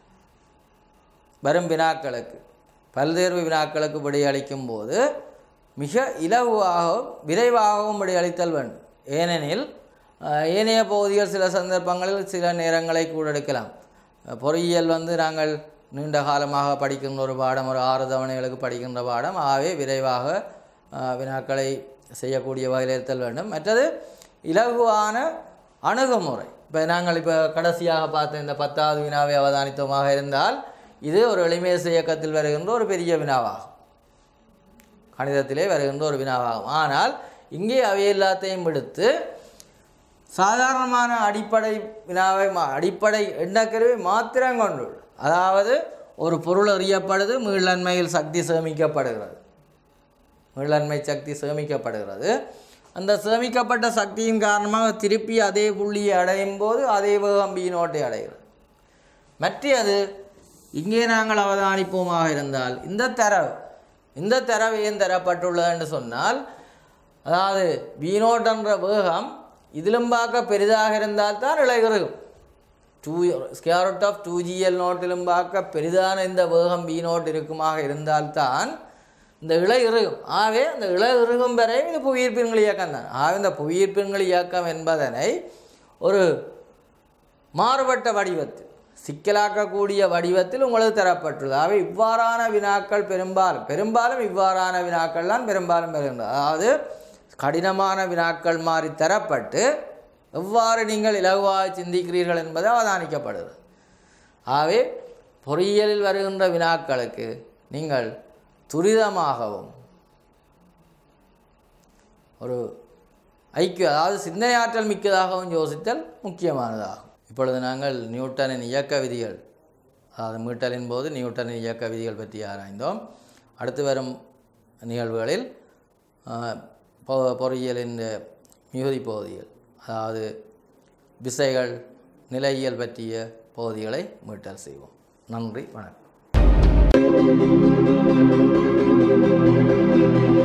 வரும் வினாக்களுக்கு பல்தேர்வு வினாக்களுக்கு விடையளிக்கும் போது மிக இலகுவாகவும் விரைவாகவும் விடையளித்தல் வேண்டும் ஏனெனில் அஹ், ஏனைய பகுதிகள் சில சந்தர்ப்பங்களில் சில நேரங்களை கூட எடுக்கலாம் அஹ், பொறியியல் வந்து நாங்கள் நீண்ட காலமாக படிக்கின்ற ஒரு பாடம் ஒரு ஆறு தவணைகளுக்கு படிக்கின்ற பாடம் ஆகவே விரைவாக அஹ், வினாக்களை செய்யக்கூடிய வகையில் இருத்தல் வேண்டும் மற்றது இலகுவான அணுகுமுறை இப்போ நாங்கள் இப்போ கடைசியாக பார்த்த இந்த பத்தாவது வினாவை அவதானித்தமாக இருந்தால் இது ஒரு எளிமேச இயக்கத்தில் வருகின்ற ஒரு பெரிய வினாவாகும் கணிதத்திலே வருகின்ற ஒரு வினாவாகும் ஆனால் இங்கே அவை எல்லாத்தையும் விடுத்து சாதாரணமான அடிப்படை வினாவை மா- அடிப்படை எண்ணக்கருவை மாத்திரம் கொண்டுள்ளது அதாவது ஒரு பொருள் அறியப்படுது மீளன்மையில் சக்தி சேமிக்கப்படுகிறது மீளன்மை சக்தி சேமிக்கப்படுகிறது அந்த சேமிக்கப்பட்ட சக்தியின் காரணமாக திருப்பி அதே புள்ளியை அடையும் போது அதே வேகம் பி நோட்டை அடைகிறது மற்றது இங்கே நாங்கள் அவதானிப்போமாக இருந்தால் இந்த தரவு இந்த தரவு ஏன் தரப்பட்டுள்ளது என்று சொன்னால் அதாவது வி நோட் என்ற வேகம் இதிலும் பார்க்க பெரிதாக இருந்தால் தான் இளைகிறகும் two square root of two G L நோட்டிலும் பார்க்க பெரிதான இந்த வேகம் பி நோட் இருக்குமாக இருந்தால்தான் இந்த இலை இறுகும் ஆகவே அந்த இலை இறுகும் வரை இது புவியீர்ப்பின்கள் இயக்கம் தான் ஆகவே இந்த புவியீர்ப்பின்கள் இயக்கம் என்பதனை ஒரு மாறுபட்ட வடிவத்தில் சிக்கலாக்கக்கூடிய வடிவத்தில் உங்களுக்கு தரப்பட்டுள்ளது ஆகவே இவ்வாறான வினாக்கள் பெரும்பாலும் பெரும்பாலும் இவ்வாறான வினாக்கள் தான் பெரும்பாலும் பெறுகின்றன அதாவது கடினமான வினாக்கள் மாறி தரப்பட்டு எவ்வாறு நீங்கள் இலகுவாக சிந்திக்கிறீர்கள் என்பது அவதானிக்கப்படுகிறது ஆகவே பொறியியலில் வருகின்ற வினாக்களுக்கு நீங்கள் துரிதமாகவும் ஒரு ஐக்கிய அதாவது சிந்தனை ஆற்றல் மிக்கதாகவும் யோசித்தல் முக்கியமானதாகும் இப்பொழுது நாங்கள் நியூட்டனின் இயக்க விதிகள் அதாவது மீட்டலின் போது நியூட்டனின் இயக்க விதிகள் பற்றி ஆராய்ந்தோம் அடுத்து வரும் நிகழ்வுகளில் ஆஹ், பொ- பொறியியலின் மிகுதி பகுதிகள் அதாவது விசைகள் நிலையியல் பற்றிய பகுதிகளை மீட்டல் செய்வோம் நன்றி வணக்கம்